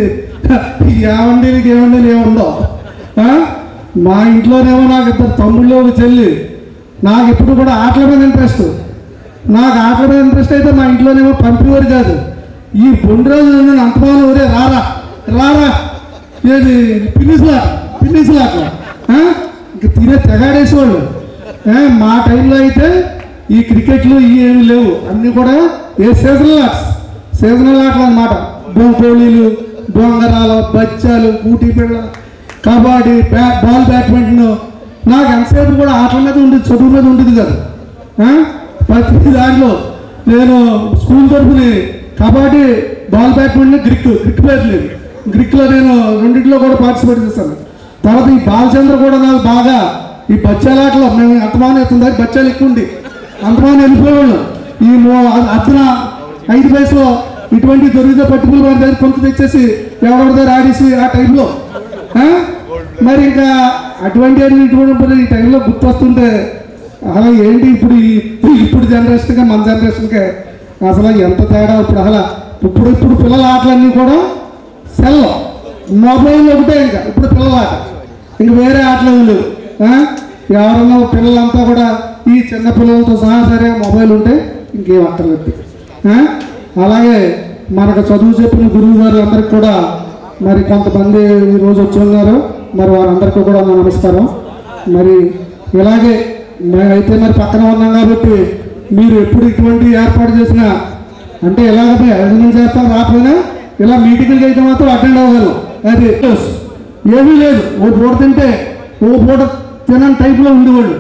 ఏమండి నీకు ఏమండి ఏముండో ఆ? మా ఇంట్లోనేమో నాకు ఇద్దరు తమ్ముళ్ళు ఒక చెల్లి నాకు ఇప్పుడు కూడా ఆటల మీద ఇంట్రెస్ట్ నాకు ఆటల మీద ఇంట్రెస్ట్ అయితే మా ఇంట్లోనేమో పంపేవారు కాదు ఈ రెండు రోజులు నేను అంతమానం ఊరే రారా రారా ఏది పిన్నిస్లా పిన్నిస్లా అట్లా ఆ? ఇంక తినే తెగాడేసేవాళ్ళు ఆ, మా టైంలో అయితే ఈ క్రికెట్లు ఇవి ఏమి లేవు అన్నీ కూడా ఏ సీజనల్ ఆర్ట్స్ సీజనల్ ఆటలు అనమాట బోకోళీలు బొంగరాలు బచ్చాలు ఊటీ పిల్ల కబడ్డీ బ్యా బాల్ బ్యాడ్మింటన్ నాకు ఎంతసేపు కూడా ఆటల మీద ఉండేది చదువు మీద ఉండేది కాదు ఆ? ప్రతి దాంట్లో నేను స్కూల్ తరఫున కబడ్డీ బాల్ బ్యాడ్మింటన్ గ్రిక్ గ్రిక్ ప్లేయర్ లేదు గ్రిక్లో నేను రెండింటిలో కూడా పార్టిసిపేట్ చేశాను తర్వాత ఈ బాలచంద్ర కూడా నాకు బాగా ఈ బచ్చాలాటలో మేము అంతమానం ఎత్తుంది దాకా బచ్చాలు ఎక్కువ ఉండి అంతమానం వెళ్ళిపోయేవాళ్ళు ఈ మో- అర్ధన ఐదు వయసులో ఇటువంటి దొరికితే పట్టుకులు వారి దగ్గర కొంత తెచ్చేసి ఎవరి దగ్గర ఆడేసి ఆ టైంలో ఆ? మరి ఇంకా అటువంటి అన్ని ఇటువంటి ఈ టైంలో గుర్తొస్తుంటే అలా ఏంటి ఇప్పుడు ఈ- ఇప్పుడు జనరేషన్గా మన జనరేషన్కే అసలు ఎంత తేడా ఇప్పుడు అసలు ఇప్పుడు ఇప్పుడు పిల్లల ఆటలన్నీ కూడా సెల్ మొబైల్ ఒకటే ఇంకా ఇప్పుడు పిల్లల ఆట ఇంక వేరే ఆటలు ఏమీ లేవు ఆ? ఎవరన్నా పిల్లలంతా కూడా ఈ చిన్న పిల్లలతో సహా సరే మొబైల్ ఉంటే ఇంకేం అక్కర్లేదు ఆ? అలాగే మనకు చదువు చెప్పిన గురువు గారు అందరికి కూడా మరి కొంతమంది ఈ రోజు వచ్చి ఉన్నారు మరి వారందరికీ కూడా నా నమస్కారం మరి ఇలాగే మే- అయితే మరి పక్కన ఉన్నాం కాబట్టి మీరు ఎప్పుడు ఇటువంటి ఏర్పాటు చేసినా అంటే ఇలాగ ఐదు చేస్తాం రాకపోయినా ఇలా మీటింగ్లు అయితే మాత్రం అటెండ్ అవ్వగలం అది ఏమీ లేదు ఓ పూట తింటే ఓ పూట తినని టైప్లో ఉండేవాళ్ళు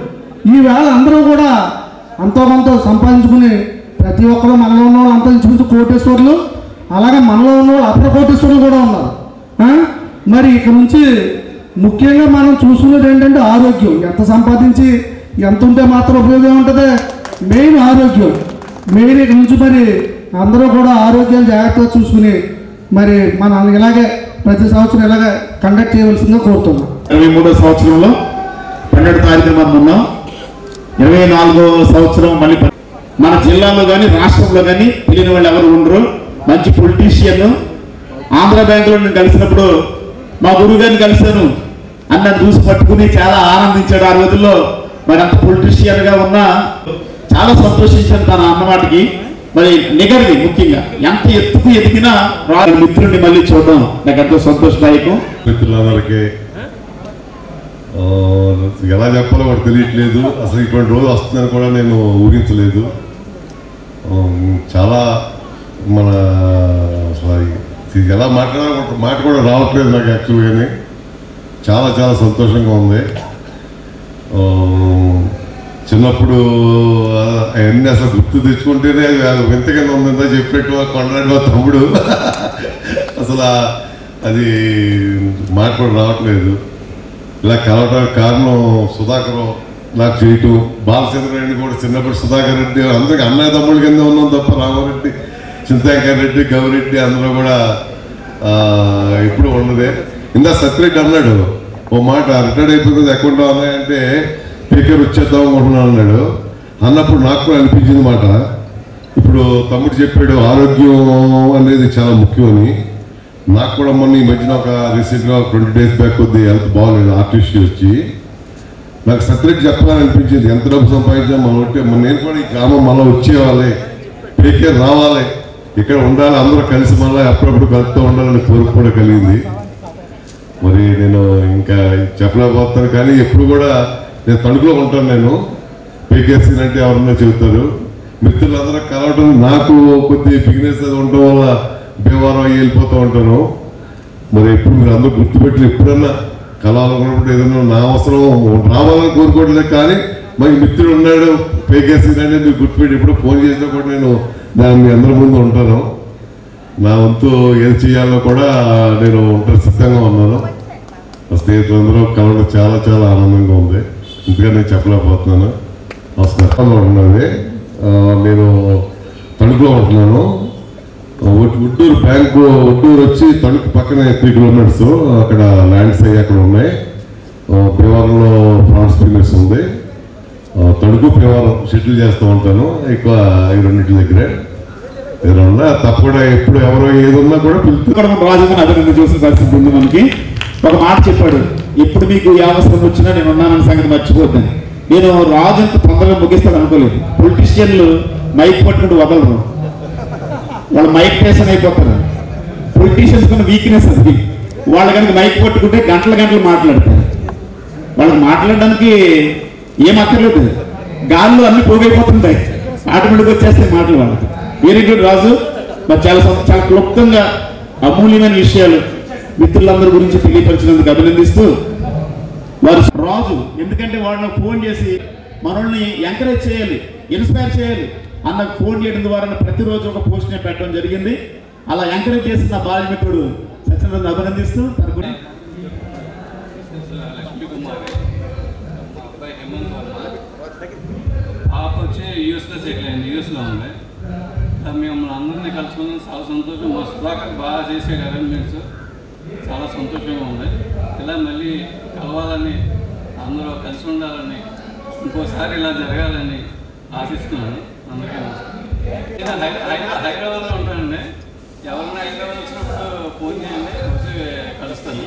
ఈవేళ అందరూ కూడా అంతో కొంత సంపాదించుకుని ప్రతి ఒక్కరు మనలో ఉన్న వాళ్ళు అంతా ఇంచుమించు కోటేశ్వర్లు అలాగే మనలో ఉన్న వాళ్ళు అపర కోటేశ్వర్లు కూడా ఉన్నారు ఆ? మరి ఇక్కడ నుంచి ముఖ్యంగా మనం చూసుకునేది ఏంటంటే ఆరోగ్యం ఎంత సంపాదించి ఎంత ఉంటే మాత్రం ఉపయోగం ఉంటుంది మెయిన్ ఆరోగ్యం మెయిన్ ఇక్కడ నుంచి మరి అందరూ కూడా ఆరోగ్యాలు జాగ్రత్తగా చూసుకుని మరి మనం ఇలాగే ప్రతి సంవత్సరం ఇలాగే కండక్ట్ చేయవలసిందిగా కోరుతున్నాం ఇరవై మూడో సంవత్సరంలో పన్నెండు తారీఖున మనం ఉన్నాం ఇరవై నాలుగో సంవత్సరం మళ్ళీ ప- మన జిల్లాలో కానీ రాష్ట్రంలో కానీ తెలియని వాళ్ళు ఎవరు ఉండరు మంచి పొలిటీషియన్ ఆంధ్ర బ్యాంకులో నేను కలిసినప్పుడు మా గురువు గారిని కలిశాను అన్న చూసి పట్టుకుని చాలా ఆనందించాడు ఆ రోజుల్లో మరి అంత పొలిటీషియన్ గా ఉన్నా చాలా సంతోషించాను తన అన్నమాటకి మరి నిగర్ది ముఖ్యంగా ఎంత ఎత్తుకు ఎదిగినా రాని మిత్రుడిని మళ్ళీ చూడడం నాకు ఎంతో సంతోషదాయకం మిత్రులందరికీ ఆ, ఎలా చెప్పాలో కూడా తెలియట్లేదు అసలు ఇటువంటి రోజు వస్తుందని కూడా నేను ఊహించలేదు ఆ, చాలా మన అసలు ఇది ఎలా మాట్లాడాలి మాట కూడా రావట్లేదు నాకు యాక్చువల్గానే చాలా చాలా సంతోషంగా ఉంది ఆ, చిన్నప్పుడు ఆ, అవన్నీ అసలు గుర్తు తెచ్చుకుంటేనే అది వింతగా ఉందంతా చెప్పేట్టు కొండరాడు మా తమ్ముడు అసలు ఆ- అది మాట కూడా రావట్లేదు ఇలా కలవడానికి కారణం సుధాకర్ నాకు చేయటం బాలచంద్ర రెడ్డి కూడా చిన్నప్పుడు సుధాకర్ రెడ్డి అందరికి అన్నయ్య తమ్ముళ్ళ కింద ఉన్నాం తప్ప రామారెడ్డి చింతాకర్ రెడ్డి గౌరెడ్డి అందరూ కూడా ఆ, ఎప్పుడు ఉన్నదే ఇందా సత్యరెడ్డి అన్నాడు ఓ మాట రిటైర్డ్ అయిపోతుంది అకౌంట్ అన్నాయంటే పీకర్ వచ్చేద్దాం అనుకుంటున్నాను అన్నాడు అన్నప్పుడు నాకు కూడా అనిపించింది మాట ఇప్పుడు తమ్ముడు చెప్పాడు ఆరోగ్యం అనేది చాలా ముఖ్యమని నాకు కూడా మొన్న ఈ మధ్యన ఒక రీసెంట్గా ట్వంటీ డేస్ బ్యాక్ కొద్ది హెల్త్ బాగోలేదు ఆర్టిస్ట్ వచ్చి నాకు సత్యరెడ్డి చెప్పాలని అనిపించింది ఎంత డబ్బు సంపాదించినా మనం ఉంటే మన నేను కూడా ఈ గ్రామం మళ్ళీ వచ్చేవాలి పేకే రావాలి ఇక్కడ ఉండాలి అందరూ కలిసి మళ్ళీ అప్పుడప్పుడు కలుపుతూ ఉండాలని కోరిక కూడా కలిగింది మరి నేను ఇంకా చెప్పలేకపోతాను కానీ ఎప్పుడు కూడా నేను తణుకులో ఉంటాను నేను పేకేసీ అంటే ఎవరన్నా చెబుతారు మిత్రులందరూ కలవడం నాకు కొద్ది బిగినెస్ అది ఉండటం వల్ల భీమవరం అయ్యి వెళ్ళిపోతూ ఉంటాను మరి ఎప్పుడు మీరు అందరూ గుర్తుపెట్టి ఎప్పుడన్నా కలవాలనుకున్నప్పుడు ఏదైనా నా అవసరం రావాలని కోరుకోవట్లేదు కానీ మాకు మిత్రుడు ఉన్నాడు పేకేసీ అంటే మీరు గుర్తుపెట్టి ఎప్పుడు ఫోన్ చేసినా కూడా నేను దాని మీ అందరి ముందు ఉంటాను నా వంతు ఏది చేయాలో కూడా నేను ఉంటా సిద్ధంగా ఉన్నాను మా స్నేహితులందరూ కలవడం చాలా చాలా ఆనందంగా ఉంది ఇంతగా నేను చెప్పలేకపోతున్నాను నమస్కారం ఉన్నది ఆ, నేను తణుకులో ఉంటున్నాను ఉట్- ఉట్టూరు బ్యాంకు ఉట్టూరు వచ్చి తణుకు పక్కనే త్రీ కిలోమీటర్స్ అక్కడ ల్యాండ్స్ అయ్యి అక్కడ ఉన్నాయి ఆ, పివారంలో ఫ్రాన్స్ ప్రీమియర్స్ ఉంది ఆ, తణుకు పివారం షెటిల్ చేస్తూ ఉంటాను ఎక్కువ ఈ రెండింటి దగ్గరే ఏదన్నా తప్పకుండా ఎప్పుడు ఎవరో ఏదున్నా కూడా ఇక్కడ మన రాజుని అభినందన చూసిన పరిస్థితి ఉంది మనకి ఒక మాట చెప్పాడు ఎప్పుడు మీకు ఏ అవసరం వచ్చినా నేను ఉన్నానన్న సంగతి మర్చిపోద్దని నేను రాజు అంత తొందరగా ముగిస్తాడు అనుకోలేదు పొలిటీషియన్లు మైక్ పట్టుకుంటూ వదలరు వాళ్ళు మైక్ పేషన్ అయిపోతారు పొలిటీషియన్స్ కొన్ని వీక్నెస్ అది వాళ్ళు కనుక మైక్ పట్టుకుంటే గంటల గంటలు మాట్లాడతారు వాళ్ళకి మాట్లాడడానికి ఏం అక్కర్లేదు గాల్లో అన్ని పోగైపోతుంటాయి ఆటోమేటిక్ వచ్చేస్తాయి మాటలు వాళ్ళకి వెరీ గుడ్ రాజు మరి చాలా సం- చాలా క్లుప్తంగా అమూల్యమైన విషయాలు మిత్రులందరి గురించి తెలియపరిచినందుకు అభినందిస్తూ వారు రాజు ఎందుకంటే వాళ్ళు ఫోన్ చేసి మనల్ని ఎంకరేజ్ చేయాలి ఇన్స్పైర్ చేయాలి అన్న ఫోన్ చేయడం ద్వారా ప్రతిరోజు ఒక పోస్ట్ ని పెట్టడం జరిగింది అలా ఎంకరేజ్ చేసిన బాల్యమిత్రుడు సత్యనారాయణ అభినందిస్తూ తన గురించి లక్ష్మీ కుమార్ మా అబ్బాయి హేమంత్ వర్మ పాప వచ్చి యూఎస్లో సెటిల్ అయింది యూఎస్లో ఉంది ఆ మేము అందరినీ కలుసుకున్నాం చాలా సంతోషం మా సుధాకర్ బాగా చేసాడు అరేంజ్మెంట్స్ చాలా సంతోషంగా ఉంది ఇలా మళ్ళీ కలవాలని అందరూ కలిసి ఉండాలని ఇంకోసారి ఇలా జరగాలని ఆశిస్తున్నాను అందరికీ నమస్కారం. నేను హై- హై- హైదరాబాద్లో ఉంటానండి ఎవరైనా హైదరాబాద్ వచ్చినప్పుడు ఫోన్ చేయండి వచ్చి కలుస్తాను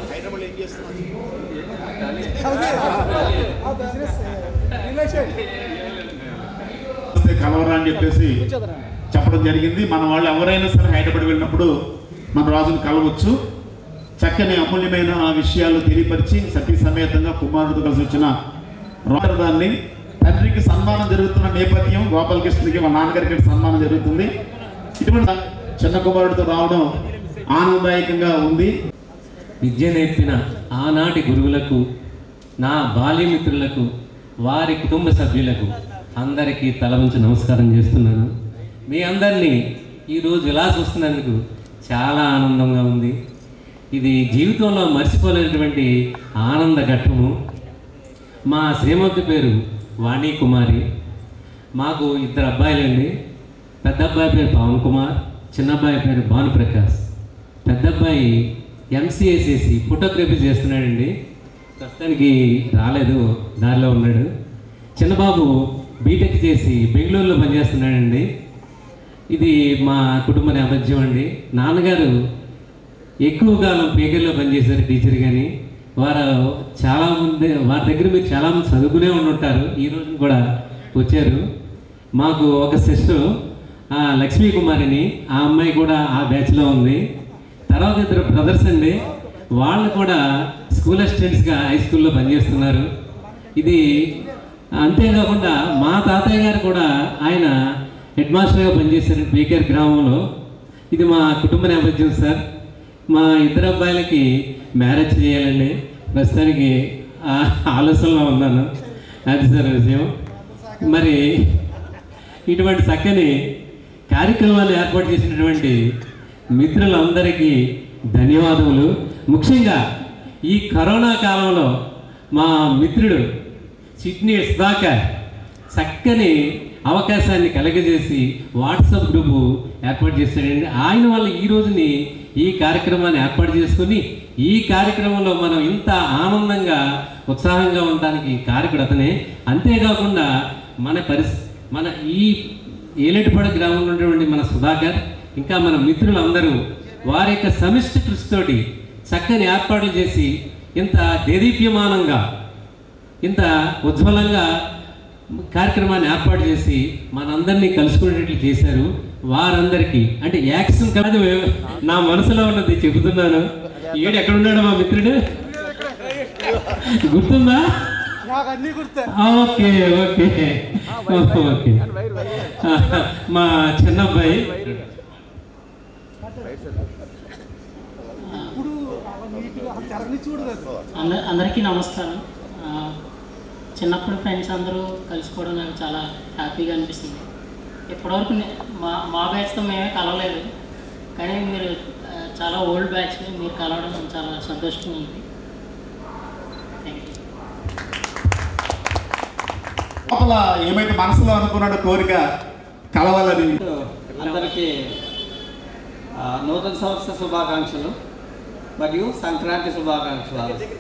వస్తే కలవరా అని చెప్పేసి చెప్పడం జరిగింది మన వాళ్ళు ఎవరైనా సరే హైదరాబాద్ వెళ్ళినప్పుడు మన రాజును కలవచ్చు చక్కని అమూల్యమైన విషయాలు తెలియపరిచి సతీ సమేతంగా కుమారుడు కలిసి వచ్చిన రాజధాన్ని తండ్రికి సన్మానం జరుగుతున్న నేపథ్యం గోపాలకృష్ణకి మా నాన్నగారికి సన్మానం జరుగుతుంది ఇటువంటి చిన్న కుమారుడితో రావడం ఆనందదాయకంగా ఉంది విద్య నేర్పిన ఆనాటి గురువులకు నా బాల్యమిత్రులకు వారి కుటుంబ సభ్యులకు అందరికీ తల వంచి నమస్కారం చేస్తున్నాను మీ అందరినీ ఈరోజు ఇలా చూస్తున్నందుకు చాలా ఆనందంగా ఉంది ఇది జీవితంలో మర్చిపోలేనటువంటి ఆనంద ఘట్టము మా శ్రీమతి పేరు వాణి కుమారి మాకు ఇద్దరు అబ్బాయిలండి పెద్ద అబ్బాయి పేరు పవన్ కుమార్ చిన్న అబ్బాయి పేరు భానుప్రకాష్ పెద్ద అబ్బాయి ఎంసీఏ చేసి ఫోటోగ్రఫీ చేస్తున్నాడండి ప్రస్తుతానికి రాలేదు దారిలో ఉన్నాడు చిన్నబాబు బీటెక్ చేసి బెంగళూరులో పనిచేస్తున్నాడండి ఇది మా కుటుంబ నేపథ్యం అండి నాన్నగారు ఎక్కువ కాలం పేకర్లో పనిచేశారు టీచర్ కానీ వారు చాలామంది వారి దగ్గర మీరు చాలామంది చదువుకునే ఉండి ఉంటారు ఈ రోజు కూడా వచ్చారు మాకు ఒక సిస్టర్ లక్ష్మీ కుమారిని ఆ అమ్మాయి కూడా ఆ బ్యాచ్లో ఉంది తర్వాత ఇద్దరు బ్రదర్స్ అండి వాళ్ళు కూడా స్కూల్ అసిస్టెంట్స్గా హై స్కూల్లో పనిచేస్తున్నారు ఇది అంతేకాకుండా మా తాతయ్య గారు కూడా ఆయన హెడ్ మాస్టర్గా పనిచేశారు బీకేర్ గ్రామంలో ఇది మా కుటుంబ నేపథ్యం సార్ మా ఇద్దరు అబ్బాయిలకి మ్యారేజ్ చేయాలండి ప్రస్తుతానికి ఆ ఆలోచనలో ఉన్నాను అది సార్ విషయం మరి ఇటువంటి చక్కని కార్యక్రమాలు ఏర్పాటు చేసినటువంటి మిత్రులందరికీ ధన్యవాదములు ముఖ్యంగా ఈ కరోనా కాలంలో మా మిత్రుడు సిడ్నీ సుధాకర్ చక్కని అవకాశాన్ని కలగజేసి వాట్సాప్ గ్రూపు ఏర్పాటు చేశాడండి ఆయన వల్ల ఈ రోజుని ఈ కార్యక్రమాన్ని ఏర్పాటు చేసుకుని ఈ కార్యక్రమంలో మనం ఇంత ఆనందంగా ఉత్సాహంగా ఉండడానికి కారకుడు అతనే అంతేకాకుండా మన పరిస్ మన ఈ ఏలేటిపాడు గ్రామంలో ఉన్నటువంటి మన సుధాకర్ ఇంకా మన మిత్రులందరూ వారి యొక్క సమిష్టి కృషితోటి చక్కని ఏర్పాట్లు చేసి ఇంత దేదీప్యమానంగా ఇంత ఉజ్వలంగా కార్యక్రమాన్ని ఏర్పాటు చేసి మనందరినీ కలుసుకునేటట్లు చేశారు వారందరికీ అంటే యాక్షన్ కాదు నా మనసులో ఉన్నది చెబుతున్నాను ఏడు ఎక్కడున్నాడు మా మిత్రుడు గుర్తుందా నాకు అన్ని గుర్తే ఓకే ఓకే ఓకే మా చిన్నబ్బాయి ఇప్పుడు నీట్గా తెరని చూడు కదా అంద అందరికీ నమస్కారం ఆ, చిన్నప్పుడు ఫ్రెండ్స్ అందరూ కలుసుకోవడం నాకు చాలా హ్యాపీగా అనిపిస్తుంది ఇప్పటివరకు నే- మా మా బ్యాచ్తో మేమే కలవలేదు కానీ మీరు ఆ, చాలా ఓల్డ్ బ్యాచ్ మీరు కలవడం చాలా సంతోషంగా ఉంది థ్యాంక్ యూ లోపల ఏమైతే మనసులో అనుకున్నాడో కోరిక కలవాలని అందరికీ ఆ, నూతన సంవత్సర శుభాకాంక్షలు మరియు సంక్రాంతి శుభాకాంక్షలు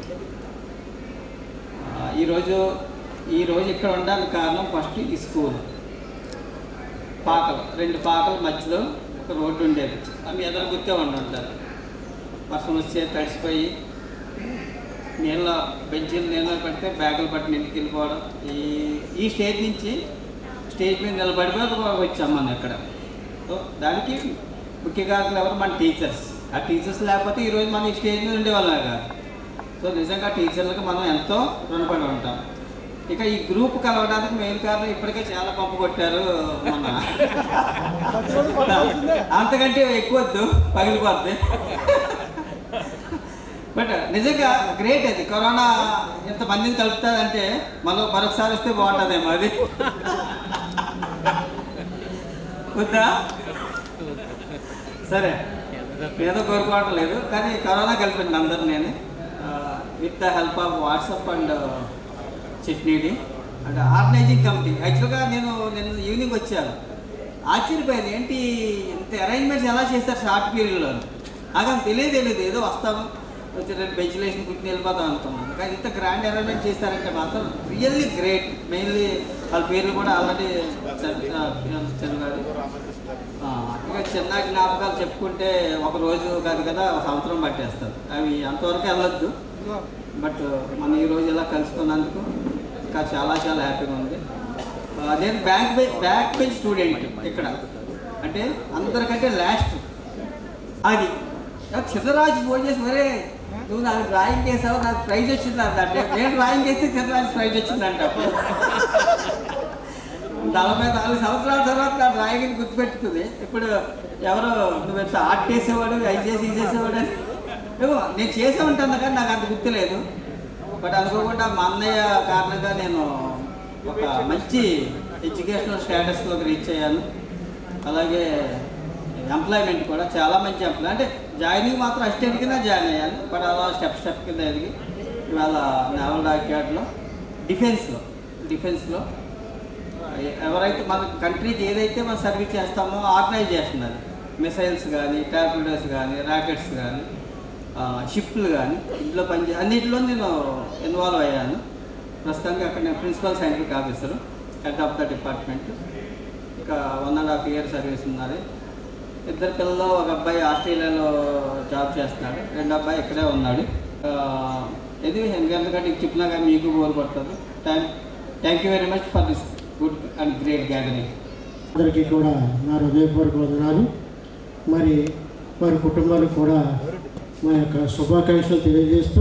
ఆ, ఈరోజు ఈరోజు ఇక్కడ ఉండడానికి కారణం ఫస్ట్ ఈ స్కూల్ పాకలు రెండు పాకల మధ్యలో ఒక రోడ్డు ఉండేది అవి ఎదురు గుర్తే ఉండి ఉంటారు వర్షం వచ్చే తడిసిపోయి నీళ్ళ బెంచీలు నీళ్ళ పడితే బ్యాగులు పట్టి ఇంటికి వెళ్ళిపోవడం ఈ ఈ స్టేజ్ నుంచి స్టేజ్ మీద నిలబడిపోయి ఒక వచ్చాం మనం ఇక్కడ సో దానికి ముఖ్య కారకులు ఎవరు మన టీచర్స్ ఆ టీచర్స్ లేకపోతే ఈరోజు మనం ఈ స్టేజ్ మీద ఉండేవాళ్ళం కాదు సో నిజంగా టీచర్లకు మనం ఎంతో రుణపడి ఉంటాం ఇక ఈ గ్రూప్ కలవడానికి మెయిన్ కారణం ఇప్పటికే చాలా పంపు కొట్టారు మన అంతకంటే ఎక్కువ వద్దు పగిలిపోద్ది బట్ నిజంగా గ్రేట్ అది కరోనా ఇంత మందిని కలుపుతుందంటే మరో మరొకసారి వస్తే బాగుంటుందేమో అది వద్దా సరే ఏదో కోరుకోవడం లేదు కానీ కరోనా కలిపింది అందరు నేను with the help of WhatsApp and Chitnidi and organising committee యాక్చువల్గా నేను నిన్న ఈవినింగ్ వచ్చాను ఆశ్చర్యపోయాను ఏంటి ఇంత అరేంజ్మెంట్స్ ఎలా చేస్తారు షార్ట్ పీరియడ్లో నాకు అంత తెలియదు తెలియదు ఏదో వస్తాము వచ్చి రెండు బెంచ్లు వేసి కూర్చుని వెళ్ళిపోతాం అనుకున్నాను కానీ ఇంత గ్రాండ్ అరేంజ్మెంట్ చేశారంటే మాత్రం రియల్లీ గ్రేట్ మెయిన్లీ వాళ్ళ పేర్లు కూడా ఆల్రెడీ చదివాడు ఆ, ఇక చిన్న జ్ఞాపకాలు చెప్పుకుంటే ఒక రోజు కాదు కదా ఒక సంవత్సరం పట్టేస్తారు అవి అంతవరకు వెళ్ళొద్దు బట్ మనం ఈ రోజు ఇలా కలుసుకున్నందుకు ఇంకా చాలా చాలా హ్యాపీగా ఉంది ఆ, నేను back bench back bench student ఇక్కడ అంటే అందరికంటే లాస్ట్ అది చిన్నరాజు ఫోన్ చేసి మరే నువ్వు నాకు డ్రాయింగ్ చేసావు నాకు ప్రైజ్ వచ్చింది అంటే నేను డ్రాయింగ్ చేస్తే చిన్నరాజు ప్రైజ్ వచ్చిందంట అప్పుడు నలభై నాలుగు సంవత్సరాల తర్వాత నా డ్రాయింగ్ని గుర్తుపెట్టుకుంది ఇప్పుడు ఎవరో నువ్వు ఎంత ఆర్ట్ చేసేవాడు అవి చేసి ఇది చేసేవాడు అని ఏమో నేను చేసే ఉంటాను కానీ నాకు అంత గుర్తులేదు బట్ అనుకోకుండా మా అన్నయ్య కారణంగా నేను ఒక మంచి ఎడ్యుకేషనల్ స్టేటస్లోకి రీచ్ అయ్యాను అలాగే ఎంప్లాయ్మెంట్ కూడా చాలా మంచి ఎంప్లాయ్ అంటే జాయినింగ్ మాత్రం అసిస్టెంట్ కింద జాయిన్ అయ్యాను బట్ అలా స్టెప్ స్టెప్ కింద ఎదిగి ఇవాళ నేవల్ డాక్యార్డ్లో డిఫెన్స్లో డిఫెన్స్లో ఎవరైతే మన కంట్రీకి ఏదైతే మనం సర్వీస్ చేస్తామో ఆర్గనైజ్ చేస్తున్నారు మిసైల్స్ కానీ టార్పిడోస్ కానీ రాకెట్స్ కానీ షిప్లు కానీ ఇంట్లో పనిచే అన్నింటిలో నేను ఇన్వాల్వ్ అయ్యాను ప్రస్తుతానికి అక్కడ నేను principal scientific officer head of the department ఇంకా one and half year service ఉన్నది ఇద్దరు పిల్లలు ఒక అబ్బాయి ఆస్ట్రేలియాలో జాబ్ చేస్తున్నాడు రెండు అబ్బాయి ఇక్కడే ఉన్నాడు ఆ, ఇది ఎందుకంటే ఇక చెప్పినా కానీ మీకు బోర్ పడుతుంది thank thank you very much for this good and great gathering అందరికీ కూడా నా హృదయపూర్వక వందనాలు మరి వారి కుటుంబాలకు కూడా మా యొక్క శుభాకాంక్షలు తెలియజేస్తూ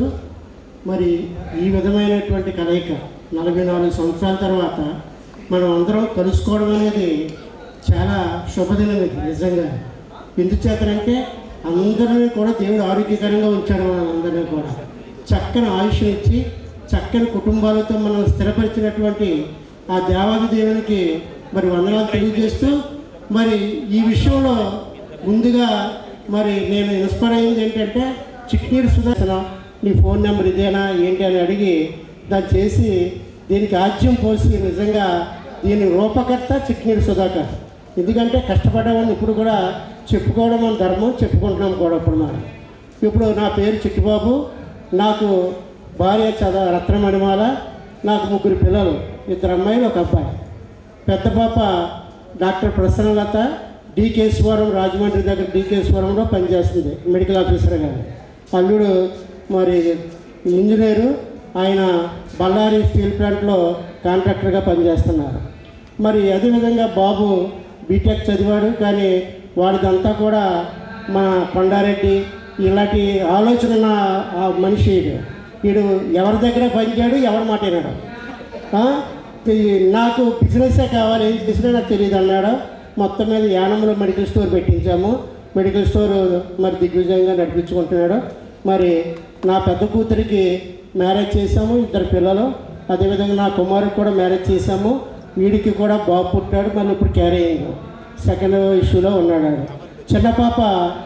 మరి ఈ విధమైనటువంటి కలయిక నలభై నాలుగు సంవత్సరాల తర్వాత మనం అందరం కలుసుకోవడం అనేది చాలా శుభదినం ఇది నిజంగా ఎందుచేతనంటే అందరినీ కూడా దేవుడు ఆరోగ్యకరంగా ఉంచాడు మనందరినీ కూడా చక్కని ఆయుష్ ఇచ్చి చక్కని కుటుంబాలతో మనం స్థిరపరిచినటువంటి ఆ దేవాది దేవునికి మరి వందనాలు తెలియజేస్తూ మరి ఈ విషయంలో ముందుగా మరి నేను ఇన్స్పైర్ అయింది ఏంటంటే చిట్నీరు సుదర్శన నీ ఫోన్ నెంబర్ ఇదేనా ఏంటి అని అడిగి దాన్ని చేసి దీనికి ఆజ్యం పోసి నిజంగా దీని రూపకర్త చిట్నీరు సుధాకర్ ఎందుకంటే కష్టపడ్డామని ఇప్పుడు కూడా చెప్పుకోవడం మన ధర్మం చెప్పుకుంటున్నాం కూడా ఇప్పుడు మనం ఇప్పుడు నా పేరు చిట్టిబాబు నాకు భార్య చద రత్నమణిమాల నాకు ముగ్గురు పిల్లలు ఇద్దరు అమ్మాయిలు ఒక అబ్బాయి పెద్ద పాప డాక్టర్ ప్రసన్నలత డీకేశ్వరం రాజమండ్రి దగ్గర డీకేశ్వరంలో పనిచేస్తుంది మెడికల్ ఆఫీసర్ గారు అల్లుడు మరి ఇంజనీరు ఆయన బళ్ళారి స్టీల్ ప్లాంట్లో కాంట్రాక్టర్గా పనిచేస్తున్నారు మరి అదేవిధంగా బాబు బీటెక్ చదివాడు కానీ వాడిదంతా కూడా మన కొండారెడ్డి ఇలాంటి ఆలోచన ఉన్న ఆ మనిషి వీడు వీడు ఎవరి దగ్గర పనిచేయడు ఎవరి మాట వినడు ఆ? ఈ నాకు బిజినెసే కావాలి ఏం బిజినెస్ నాకు తెలియదు అన్నాడు మొత్తం మీద యానంలో మెడికల్ స్టోర్ పెట్టించాము మెడికల్ స్టోర్ మరి దిగ్విజయంగా నడిపించుకుంటున్నాడు మరి నా పెద్ద కూతురికి మ్యారేజ్ చేశాము ఇద్దరు పిల్లలు అదేవిధంగా నా కుమారుడికి కూడా మ్యారేజ్ చేశాము వీడికి కూడా బాబు పుట్టాడు మళ్ళీ ఇప్పుడు క్యారింగ్ సెకండ్ ఇష్యూలో ఉన్నాడు ఆడు. చిన్న పాప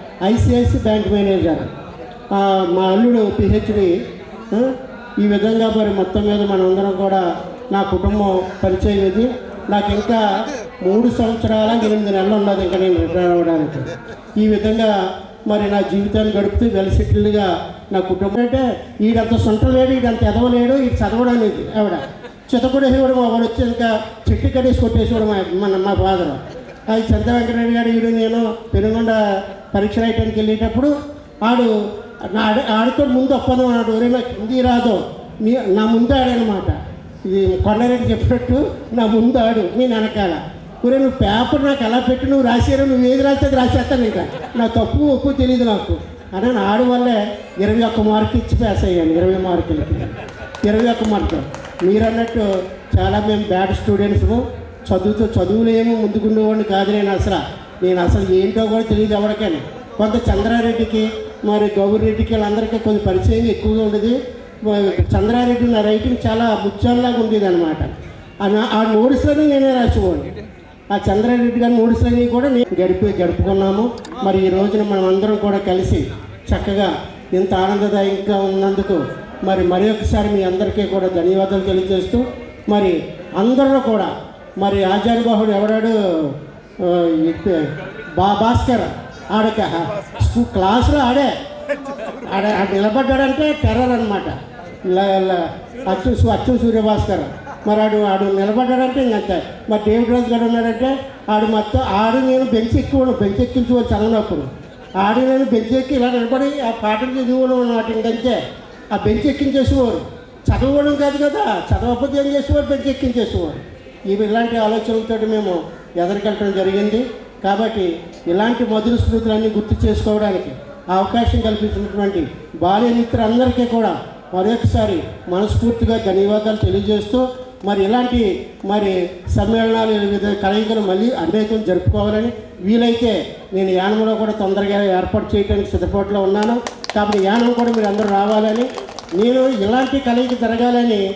ఐసిఐసి బ్యాంక్ మేనేజర్ ఆ, మా అల్లుడు పిహెచ్డి ఈ విధంగా మరి మొత్తం మీద మనందరం కూడా నా కుటుంబం పరిచయం ఇది నాకు ఇంకా మూడు సంవత్సరాల ఎనిమిది నెలలు ఉన్నది ఇంకా నేను రిటైర్ అవ్వడానికి ఈ విధంగా మరి నా జీవితాన్ని గడుపుతూ వెల్ సెటిల్డ్గా నా కుటుంబం అంటే ఈడంత సొంత లేడు ఈడంత ఎదవలేడు ఈ చదవడానికి ఆవిడ చితకొడేసేవాడు మా వాడు వచ్చి ఇంకా చెట్టు కట్టేసి కొట్టేసేవాడు మా మన మా ఫాదర్ అది చంద్ర వెంకటరెడ్డి గారు ఈడు నేను పెనుగొండ పరీక్ష రాయటానికి వెళ్ళేటప్పుడు ఆడు నా ఆడ ఆడితో ముందు ఒప్పందం అన్నాడు ఒరే నాకు హిందీ రాదు నీ నా ముందు ఆడనమాట ఇది కొండారెడ్డి చెప్పినట్టు నా ముందు ఆడు నేను వెనకాల ఒరే నువ్వు పేపర్ నాకు ఎలా పెట్టి నువ్వు రాసారు నువ్వు ఏది రాస్తే అది రాసేస్తాను ఇంకా నా తప్పు ఒప్పు తెలియదు నాకు అని ఆడు వల్లే ఇరవై ఒక్క మార్కు ఇచ్చి పాస్ అయ్యాను ఇరవై మార్కులకి ఇరవై ఒక్క మార్కులు మీరు అన్నట్టు చాలా మేము బ్యాడ్ స్టూడెంట్స్ చదువుతూ చదువులు ఏమో ముందుకుండేవాడిని కాదు నేను అసలు నేను అసలు ఏంటో కూడా తెలియదు ఎవరికైనా కొంత చంద్రారెడ్డికి మరి గౌరెడ్డికి వీళ్ళందరికీ కొంచెం పరిచయం ఎక్కువగా ఉండేది మ- చంద్రారెడ్డి నా రైటింగ్ చాలా ముత్యాల్లాగా ఉండేది అనమాట ఆ నోట్స్లని నేనే రాసేవాడిని ఆ చంద్రారెడ్డి గారి నోట్స్లని కూడా నేను గడిపి గడుపుకున్నాము మరి ఈ రోజున మనం అందరం కూడా కలిసి చక్కగా ఇంత ఆనందదాయకంగా ఉన్నందుకు మరి మరి ఒకసారి మీ అందరికీ కూడా ధన్యవాదాలు తెలియజేస్తూ మరి అందరూ కూడా మరి ఆచార్యబాహుడు ఎవడాడు ఆ, ఈ పే- బా భాస్కర్ ఆడక స్కూ క్లాసులో ఆడే ఆడ ఆడ నిలబడ్డాడంటే టెర్రర్ అనమాట అచ్చు అచ్చు సూర్యభాస్కర్ మరి ఆడు ఆడు నిలబడ్డాడంటే ఇంకంతే మరి డేవిడ్ రాజు గారు ఉన్నాడంటే ఆడు మొత్తం ఆడు నేను బెంచ్ ఎక్కువ బెంచ్ ఎక్కించుకోవాలి చదవనప్పుడు ఆడు నేను బెంచ్ ఎక్కి ఇలా నిలబడి ఆ పాటలు చదివాను అన్నమాట ఇంకంతే ఆ బెంచ్ ఎక్కించేసేవారు చదవడం కాదు కదా చదవకపోతే ఏం చేసేవారు బెంచ్ ఎక్కించేసేవారు ఇవి ఇలాంటి ఆలోచనలతో మేము ఎదరికెళ్ళడం జరిగింది కాబట్టి ఇలాంటి మధుర స్మృతులన్నీ గుర్తు చేసుకోవడానికి అవకాశం కల్పించినటువంటి బాల్య మిత్రులందరికీ కూడా మరొకసారి మనస్ఫూర్తిగా ధన్యవాదాలు తెలియజేస్తూ మరి ఇలాంటి మరి సమ్మేళనాలు వివిధ కలయికలు మళ్ళీ అనేకం జరుపుకోవాలని వీలైతే నేను యానంలో కూడా తొందరగా ఏర్పాటు చేయడానికి సిద్ధపాటులో ఉన్నాను కాబట్టి యానం కూడా మీరు అందరూ రావాలని నేను ఇలాంటి కలయిక జరగాలని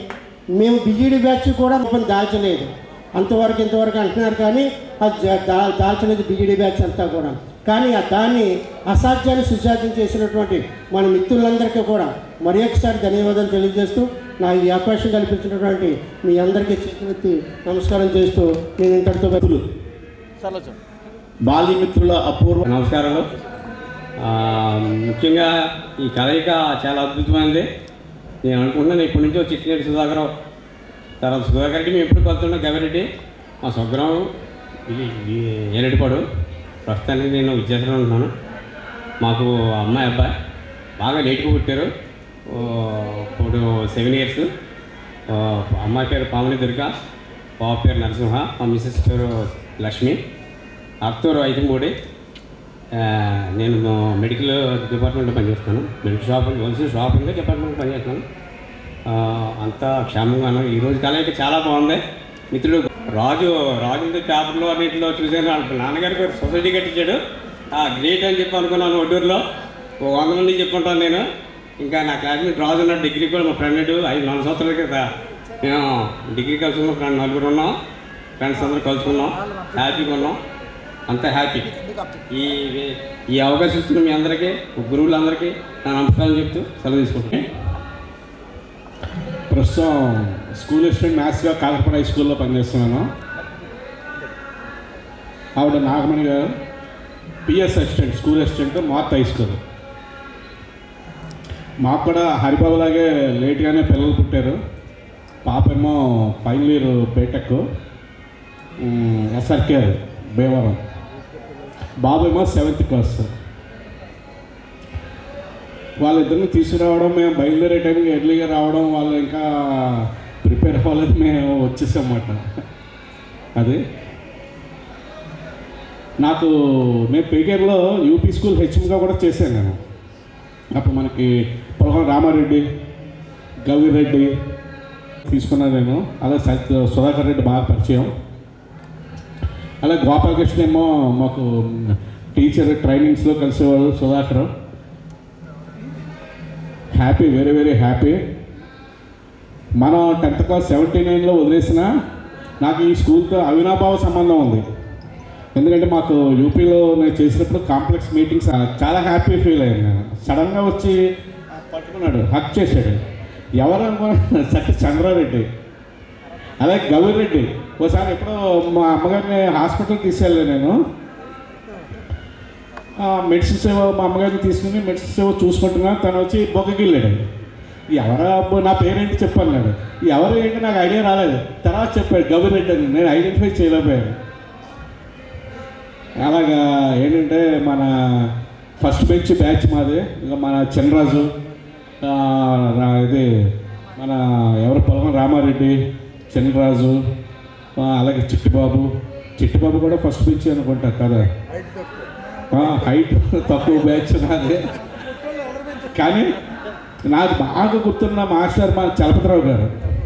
మేము బిజీడి బ్యాచ్ కూడా మనం దాల్చలేదు అంతవరకు ఇంతవరకు అంటున్నారు కానీ అది జా- దా- దాల్చలేదు బిజీడి బ్యాచ్ అంతా కూడా కానీ ఆ దాన్ని అసాధ్యాన్ని సుసాధ్యం చేసినటువంటి మన మిత్రులందరికీ కూడా మరి ఒకసారి ధన్యవాదాలు తెలియజేస్తూ నా ఈ అవకాశం కల్పించినటువంటి మీ అందరికీ చేతులెత్తి నమస్కారం చేస్తూ నేను ఇంతటితో బతులు బాల్యమిత్రుల అపూర్వ నమస్కారాలు ఆ, ముఖ్యంగా ఈ కలయిక చాలా అద్భుతమైనది నేను అనుకుంటున్నాను ఇప్పటి నుంచో చిట్టినేటి సుధాకరం తర్వాత సుధాకర్ రెడ్డి మేము ఎప్పుడు కలుతున్నాం గవిరెడ్డి మా స్వగ్రామం ఇది ఇది ఏరెడ్డిపాడు ప్రస్తుతానికి నేను విద్యాసంలో ఉంటున్నాను మాకు అమ్మాయి అబ్బాయి బాగా లేట్గా పుట్టారు ఓ, ఇప్పుడు సెవెన్ ఇయర్స్ ఓ, అమ్మాయి పేరు పావని దుర్గా బాబు పేరు నరసింహ మా మిస్సెస్ పేరు లక్ష్మి అక్తూరు ఐతంపూడి ఆ, నేను మెడికల్ డిపార్ట్మెంట్లో పనిచేస్తాను మెడికల్ షాప్ హోల్సేల్ షాపింగ్ డిపార్ట్మెంట్లో పనిచేస్తాను ఆ, అంతా క్షేమంగాను ఈరోజు కలయిక చాలా బాగుంది మిత్రుడు రాజు రాజు పేపర్లో అన్నింటిలో చూశాను వాళ్ళ నాన్నగారి పేరు సొసైటీ కట్టించాడు ఆ గ్రేట్ అని చెప్పి అనుకున్నాను ఒడ్డూరులో ఓ వంద మంది చెప్పుకుంటాను నేను ఇంకా నా క్లాస్మేట్ రాజు ఉన్నాడు డిగ్రీ కూడా మా ఫ్రెండ్ ఐదు నాలుగు సంవత్సరాల క్రితం మేము డిగ్రీ కలుసుకున్నాం ఫ్రెండ్ నలుగురు ఉన్నాం ఫ్రెండ్స్ అందరూ కలుసుకున్నాం హ్యాపీగా ఉన్నాం అంతా హ్యాపీ ఈ ఈ అవకాశం ఇచ్చిన మీ అందరికీ గురువులందరికీ నా నమస్కారం చెప్తూ సెలవు తీసుకుంటున్నాను ప్రస్తుతం స్కూల్ అసిస్టెంట్ మ్యాథ్స్గా కాకరపడ హై స్కూల్లో పనిచేస్తున్నాను ఆవిడ Nagamani garu PS assistant school assistant మార్త్ హై స్కూల్ మాకు కూడా హరిబాబు లాగే లేట్గానే పిల్లలు పుట్టారు పాప ఏమో final year B Tech SRK Bhimavaram బాబు ఏమో సెవెంత్ క్లాస్ వాళ్ళిద్దరిని తీసుకురావడం మేము బయలుదేరే టైంకి ఎర్లీగా రావడం వాళ్ళు ఇంకా ప్రిపేర్ అవ్వలేదు మేము వచ్చేసామన్నమాట అది నాకు నేను పేకేర్లో యూపీ స్కూల్ హెచ్ఎంగా కూడా చేశాను నేను అప్పుడు మనకి పొలగం రామారెడ్డి గవిరెడ్డి తీసుకున్నాను నేను అలా సత్ సుధాకర్ రెడ్డి బాగా పరిచయం అలా గోపాలకృష్ణ ఏమో మాకు టీచర్ ట్రైనింగ్స్లో కలిసేవాడు Sudhakar happy very very happy మనం టెన్త్ క్లాస్ సెవెంటీ నైన్లో వదిలేసిన నాకు ఈ స్కూల్తో అవినాభావ సంబంధం ఉంది ఎందుకంటే మాకు యూపీలో నేను చేసినప్పుడు కాంప్లెక్స్ మీటింగ్స్ చాలా హ్యాపీ ఫీల్ అయ్యాను నేను సడన్గా వచ్చి పట్టుకున్నాడు హక్ చేశాడు ఎవరు అనుకున్నా సత్య చంద్రారెడ్డి అలాగే గౌరెడ్డి ఒకసారి ఎప్పుడో మా అమ్మగారిని హాస్పిటల్ తీసుకెళ్ళాను నేను మెడిసిన్స్ ఏవో మా అమ్మగారిని తీసుకుని మెడిసిన్స్ ఏవో చూసుకుంటున్నా తను వచ్చి బొగ్గగిల్లాడు ఎవరా అబ్బో నా పేరేంటి చెప్పన్నాడు ఎవరు ఏంటి నాకు ఐడియా రాలేదు తర్వాత చెప్పాడు గవిరెడ్డి అని నేను ఐడెంటిఫై చేయలేకపోయాను అలాగా ఏంటంటే మన ఫస్ట్ బెంచ్ బ్యాచ్ మాది ఇంకా మన చంద్రరాజు ఆ, రా- ఇది మన ఎవరు పొలం రామారెడ్డి చంద్రరాజు ఆ, అలాగే చిట్టిబాబు చిట్టిబాబు కూడా ఫస్ట్ బెంచ్ అనుకుంటా కదా హైట్ తక్కువ బ్యాచ్ నాది కానీ నాకు బాగా గుర్తున్న మాస్టర్ మా చలపతిరావు గారు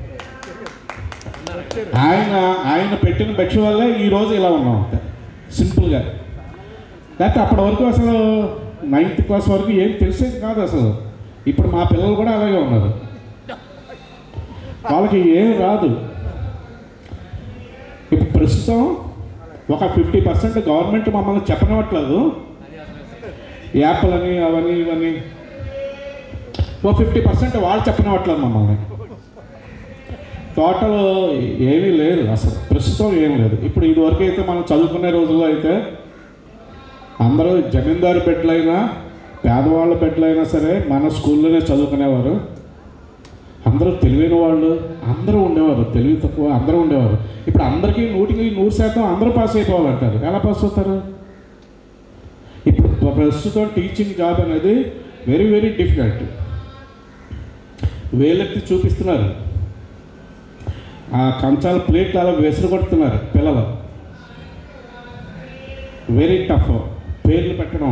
ఆయన ఆయన పెట్టిన భిక్ష వల్లే ఈరోజు ఇలా ఉన్నాం సింపుల్గా లేకపోతే అప్పటి వరకు అసలు నైన్త్ క్లాస్ వరకు ఏం తెలిసేది కాదు అసలు ఇప్పుడు మా పిల్లలు కూడా అలాగే ఉన్నారు వాళ్ళకి ఏం రాదు ఇప్పుడు ప్రస్తుతం ఒక ఫిఫ్టీ పర్సెంట్ గవర్నమెంట్ మమ్మల్ని చెప్పనివ్వట్లేదు యాప్లు అని అవన్నీ ఇవన్నీ ఓ ఫిఫ్టీ పర్సెంట్ వాళ్ళు చెప్పనివ్వట్లేదు మమ్మల్ని టోటల్ ఏమీ లేదు అసలు ప్రస్తుతం ఏం లేదు ఇప్పుడు ఇదివరకు అయితే మనం చదువుకునే రోజుల్లో అయితే అందరూ జమీందారు బిడ్డలైనా పేదవాళ్ళ బిడ్డలైనా సరే మన స్కూల్లోనే చదువుకునేవారు అందరూ తెలివైన వాళ్ళు అందరూ ఉండేవారు తెలివి తక్కువ అందరూ ఉండేవారు ఇప్పుడు అందరికీ నూటికి నూరు శాతం అందరూ పాస్ అయిపోవాలంటారు ఎలా పాస్ అవుతారు ఇప్పుడు ప్రస్తుతం టీచింగ్ జాబ్ అనేది వెరీ వెరీ డిఫికల్ట్ వేలెత్తి చూపిస్తున్నారు ఆ కంచాల ప్లేట్లు అలా వెసురు కొడుతున్నారు పిల్లలు వెరీ టఫ్ పేర్లు పెట్టడం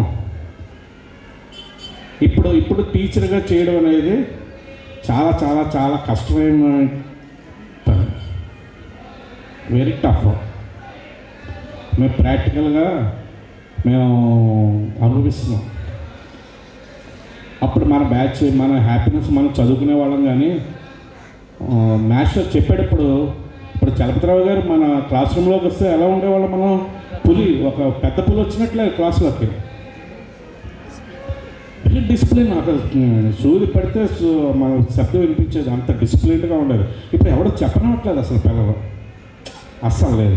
ఇప్పుడు ఇప్పుడు టీచర్గా చేయడం అనేది చాలా చాలా చాలా కష్టమైన పని వెరీ టఫ్ మేము ప్రాక్టికల్గా మేము అనుభవిస్తున్నాం అప్పుడు మన బ్యాచ్ మన హ్యాపీనెస్ మనం చదువుకునే వాళ్ళం కానీ మాస్టర్ చెప్పేటప్పుడు ఇప్పుడు చలపతిరావు గారు మన క్లాస్ రూమ్లోకి వస్తే ఎలా ఉండేవాళ్ళం మనం పులి ఒక పెద్ద పులి వచ్చినట్లే క్లాస్లోకి వెరీ డిసిప్లిన్ అక్కడ సూది పడితే సు- మన శబ్దం వినిపించేది అంత డిసిప్లిన్గా ఉండేది ఇప్పుడు ఎవడో చెప్పనట్లేదు అసలు పిల్లలు అస్సలు లేదు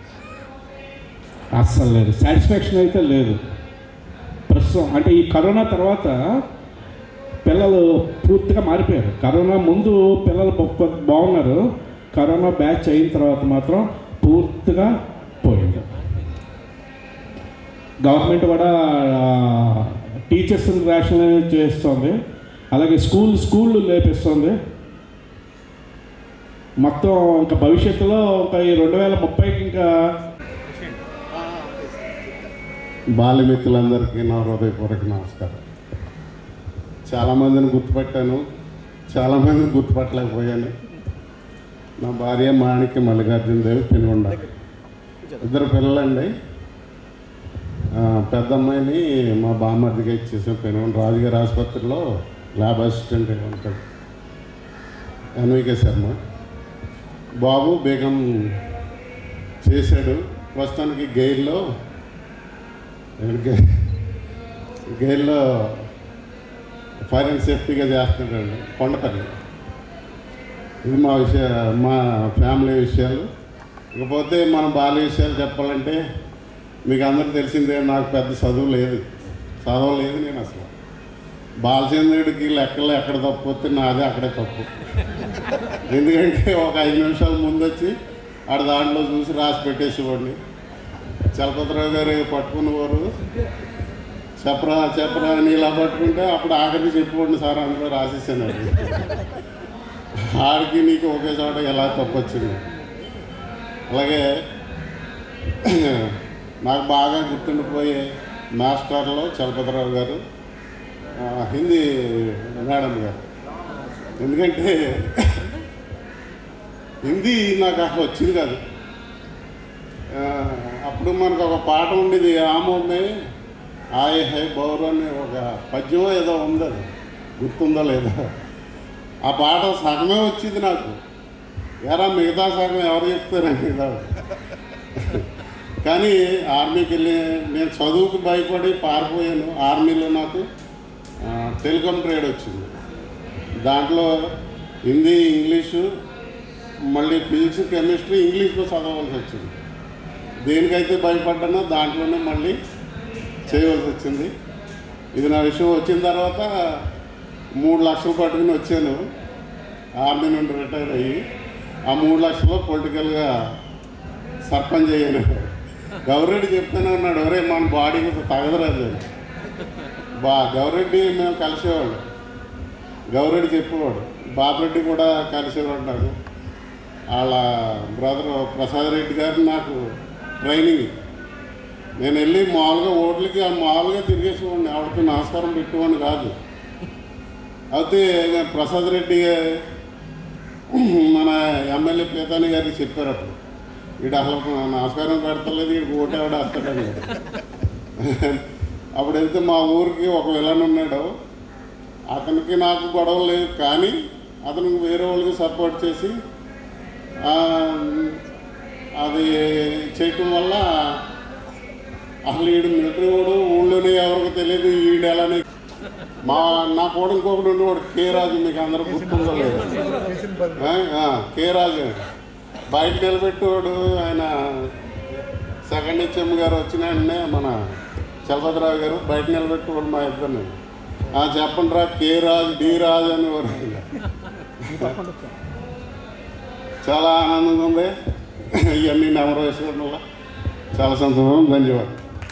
అస్సలు లేదు సాటిస్ఫాక్షన్ అయితే లేదు ప్రస్తుతం అంటే ఈ కరోనా తర్వాత పిల్లలు పూర్తిగా మారిపోయారు కరోనా ముందు పిల్లలు గొప్ప బాగున్నారు కరోనా బ్యాచ్ అయిన తర్వాత మాత్రం పూర్తిగా పోయింది గవర్నమెంట్ కూడా టీచర్స్ని రేషనలైజ్ చేస్తుంది అలాగే స్కూల్ స్కూళ్ళు లేపిస్తుంది మొత్తం ఇంకా భవిష్యత్తులో ఒక ఈ రెండు వేల ముప్పైకి ఇంకా బాల్యమిత్రులందరికీ నా హృదయపూర్వక నమస్కారం చాలామందిని గుర్తుపట్టాను చాలామందిని గుర్తుపట్టలేకపోయాను నా భార్య మాణిక్య మల్లికార్జున దేవి పెనుగొండ ఇద్దరు పిల్లలండి ఆ, పెద్ద అమ్మాయిని మా బామ్మర్దిగా ఇచ్చేసాం పెనుగొండ రాజుగారి ఆసుపత్రిలో ల్యాబ్ అసిస్టెంట్ ఉంటాడు ఎన్వికే శర్మ బాబు బేగం చేశాడు ప్రస్తుతానికి గైల్లో గే- గైల్లో ఫైర్ అండ్ సేఫ్టీగా చేస్తున్నాడండి కొండపల్లి ఇది మా విషయ మా ఫ్యామిలీ విషయాలు ఇకపోతే మన బాల్య విషయాలు చెప్పాలంటే మీకు అందరికి తెలిసిందే నాకు పెద్ద చదువు లేదు చదువు లేదు నేను అసలు బాలచంద్రుడికి లెక్కలు ఎక్కడ తప్పు వస్తే నాదే అక్కడే తప్పు ఎందుకంటే ఒక ఐదు నిమిషాల ముందు వచ్చి ఆడ దాంట్లో చూసి రాసి పెట్టేసేవాడిని చలపతిరావు గారు పట్టుకునేవారు చెప్పరా చెప్పరా అని ఇలా పట్టుకుంటే అప్పుడు ఆఖరికి చెప్పివ్వండి సార్ అందులో రాసేసాను అది ఆడికి నీకు ఒకే చోట ఎలా తప్పొచ్చింది అలాగే నాకు బాగా గుర్తుండిపోయే మాస్టర్లో చలపతిరావు గారు ఆ, హిందీ మేడం గారు ఎందుకంటే హిందీ నాకు అసలు వచ్చింది కాదు ఆ, అప్పుడు మనకు ఒక పాట ఉండేది ఆమోమే ఆయ్ హై బౌర్ అని ఒక పద్యం ఏదో ఉంది అది గుర్తుందో లేదో ఆ పాట సగమే వచ్చింది నాకు ఎరా మిగతా సగం ఎవరు చెప్తారని కాదు కానీ ఆర్మీకి వెళ్ళి నేను చదువుకు భయపడి పారిపోయాను ఆర్మీలో నాకు ఆ, టెలికాం ట్రేడ్ వచ్చింది దాంట్లో హిందీ ఇంగ్లీషు మళ్ళీ ఫిజిక్స్ కెమిస్ట్రీ ఇంగ్లీష్లో చదవాల్సి వచ్చింది దేనికైతే భయపడ్డానో దాంట్లోనే మళ్ళీ చేయవలసి వచ్చింది ఇది నా విషయం వచ్చిన తర్వాత మూడు లక్షలు పట్టుకుని వచ్చాను ఆర్మీ నుండి రిటైర్ అయ్యి ఆ మూడు లక్షలు పొలిటికల్గా సర్పంచ్ అయ్యాను గౌరెడ్డి చెప్తూనే ఉన్నాడు ఒరే మన బాడీకి తగదరాదు అని. బా గౌరెడ్డి మేము కలిసేవాళ్ళు గౌరెడ్డి చెప్పేవాడు బాబరెడ్డి కూడా కలిసేవాడు నాకు వాళ్ళ బ్రదర్ ప్రసాద్ రెడ్డి గారు నాకు ట్రైనింగ్ నేను వెళ్ళి మామూలుగా ఓట్లకి ఆ మామూలుగా తిరిగేసేవాడిని ఆవిడకి నమస్కారం పెట్టేవాడిని కాదు అయితే ప్రసాద్ రెడ్డి మన ఎమ్మెల్యే పీతాని గారికి చెప్పారు అప్పుడు వీడు అసలు నమస్కారం పెడతలేదు వీడికి ఓటు ఎవడ వస్తాడని అప్పుడు వెళ్తే మా ఊరికి ఒక విలన్ ఉన్నాడు అతనికి నాకు గొడవ లేదు కానీ అతనికి వేరే వాళ్ళకి సపోర్ట్ చేసి ఆ, అది చేయటం వల్ల అసలు వీడు మిలిటరీ వాడు ఊళ్ళోనే ఎవరికి తెలియదు వీడు ఎలానే మా నా కూడా ఇంకొకటి ఉండేవాడు కే రాజు మీకు అందరూ గుర్తుందో లేదు ఆ, ఆ, కే రాజు బయట నిలబెట్టేవాడు ఆయన సెకండ్ హెచ్ఎం గారు వచ్చిన వెంటనే మన చలపతిరావు గారు బయట నిలబెట్టేవాడు మా ఇద్దరిని ఆ, చెప్పండి రా కే రాజు డి రాజు అనేవారు చాలా ఆనందంగా ఉంది ఇవన్నీ నెమరు వేసుకోవడం వల్ల చాలా సంతోషం ధన్యవాదాలు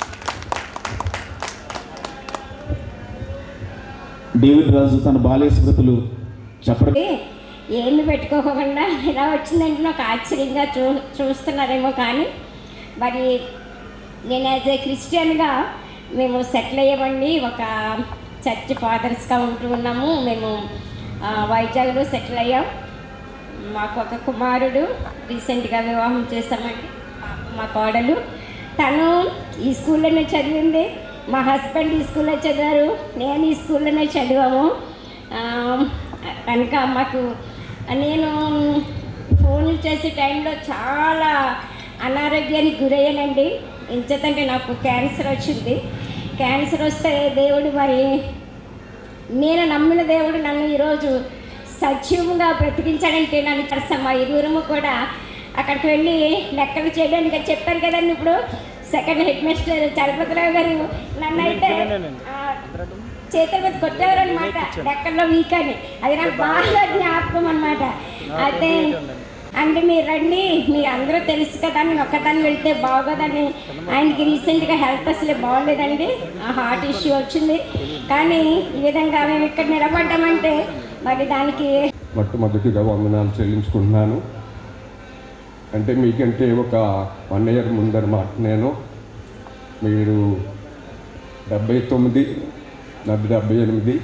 డేవిడ్ రాజు తన బాల్య స్మృతులు చెప్పడం ఏమి పెట్టుకోకుండా ఇలా వచ్చిందంటే నాకు ఆశ్చర్యంగా చూ చూస్తున్నారేమో కానీ మరి నేను యాజ్ ఏ క్రిస్టియన్గా మేము సెటిల్ అయ్యామండి ఒక చర్చ్ ఫాదర్స్గా ఉంటూ ఉన్నాము మేము ఆ, వైజాగ్లో సెటిల్ అయ్యాం మాకు ఒక కుమారుడు రీసెంట్గా వివాహం చేస్తామండి మా కోడలు తను ఈ స్కూల్లోనే చదివింది మా హస్బెండ్ ఈ స్కూల్లో చదివారు నేను ఈ స్కూల్లోనే చదివాము ఆ, కనుక మాకు నేను ఫోన్లు చేసే టైంలో చాలా అనారోగ్యానికి గురయ్యానండి ఎంచేతంటే నాకు క్యాన్సర్ వచ్చింది క్యాన్సర్ వస్తే దేవుడు మరి నేను నమ్మిన దేవుడు నన్ను ఈరోజు సజీవంగా బ్రతికించాడంటే నన్ను చేస్తాం మా ఇరువురము కూడా అక్కడికి వెళ్ళి లెక్కలు చేయడానికి చెప్పారు కదండి ఇప్పుడు సెకండ్ హెడ్ మాస్టర్ చలపతిరావు గారు నన్ను అయితే ఆ, చేతుల మీద కొట్టేవారు అనమాట లెక్కల్లో వీక్ అని అది నాకు బాగా జ్ఞాపకం అనమాట అయితే అంటే మీరు రండి మీరు అందరూ తెలుసు కదా నేను ఒక్కదాన్ని వెళ్తే బాగోదని ఆయనకి రీసెంట్గా హెల్త్ అసలు బాగోలేదండి ఆ హార్ట్ ఇష్యూ వచ్చింది కానీ ఈ విధంగా మేము ఇక్కడ నిలబడ్డామంటే మరి దానికి మొట్టమొదటిగా వందనాలు చెల్లించుకుంటున్నాను అంటే మీకంటే ఒక వన్ ఇయర్ ముందరమాట నేను మీరు డెబ్బై తొమ్మిది నలభై డెబ్బై ఎనిమిది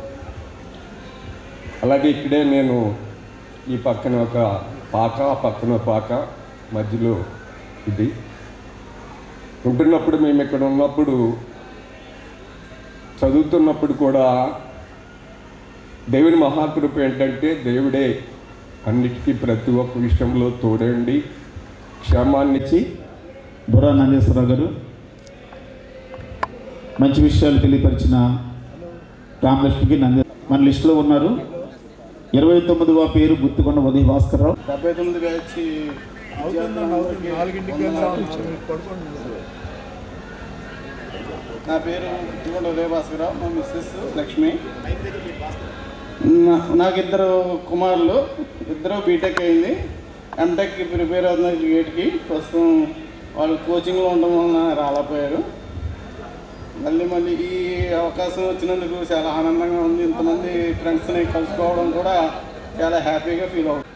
అలాగే ఇక్కడే నేను ఈ పక్కన ఒక పాక ఆ పక్కన ఒక పాక మధ్యలో ఇది ఉంటున్నప్పుడు మేము ఇక్కడ ఉన్నప్పుడు చదువుతున్నప్పుడు కూడా దేవుని మహాకృప ఏంటంటే దేవుడే అన్నిటికీ ప్రతి ఒక్క విషయంలో తోడండి క్షేమాన్నిచ్చి బుర్రా నందేశ్వరరావు గారు మంచి విషయాలు తెలియపరిచిన రామలక్ష్మికి నందే మన లిస్టులో ఉన్నారు ఇరవై తొమ్మిదవ పేరు గుర్తుకొండ ఉదయ భాస్కర్రావు డెబ్బై తొమ్మిది బ్యాచ్ నా పేరు గుత్తికొండ ఉదయభాస్కరరావు మా మిస్సెస్ లక్ష్మి నా- నాకు ఇద్దరు కుమారులు ఇద్దరు బీటెక్ అయింది ఎంటెక్కి ప్రిపేర్ అవుతున్నారు గేట్కి ప్రస్తుతం వాళ్ళు కోచింగ్లో ఉండడం వలన రాలేకపోయారు మళ్ళీ మళ్ళీ ఈ అవకాశం వచ్చినందుకు చాలా ఆనందంగా ఉంది ఇంతమంది ఫ్రెండ్స్ని కలుసుకోవడం కూడా చాలా హ్యాపీగా ఫీల్ అవుతుంది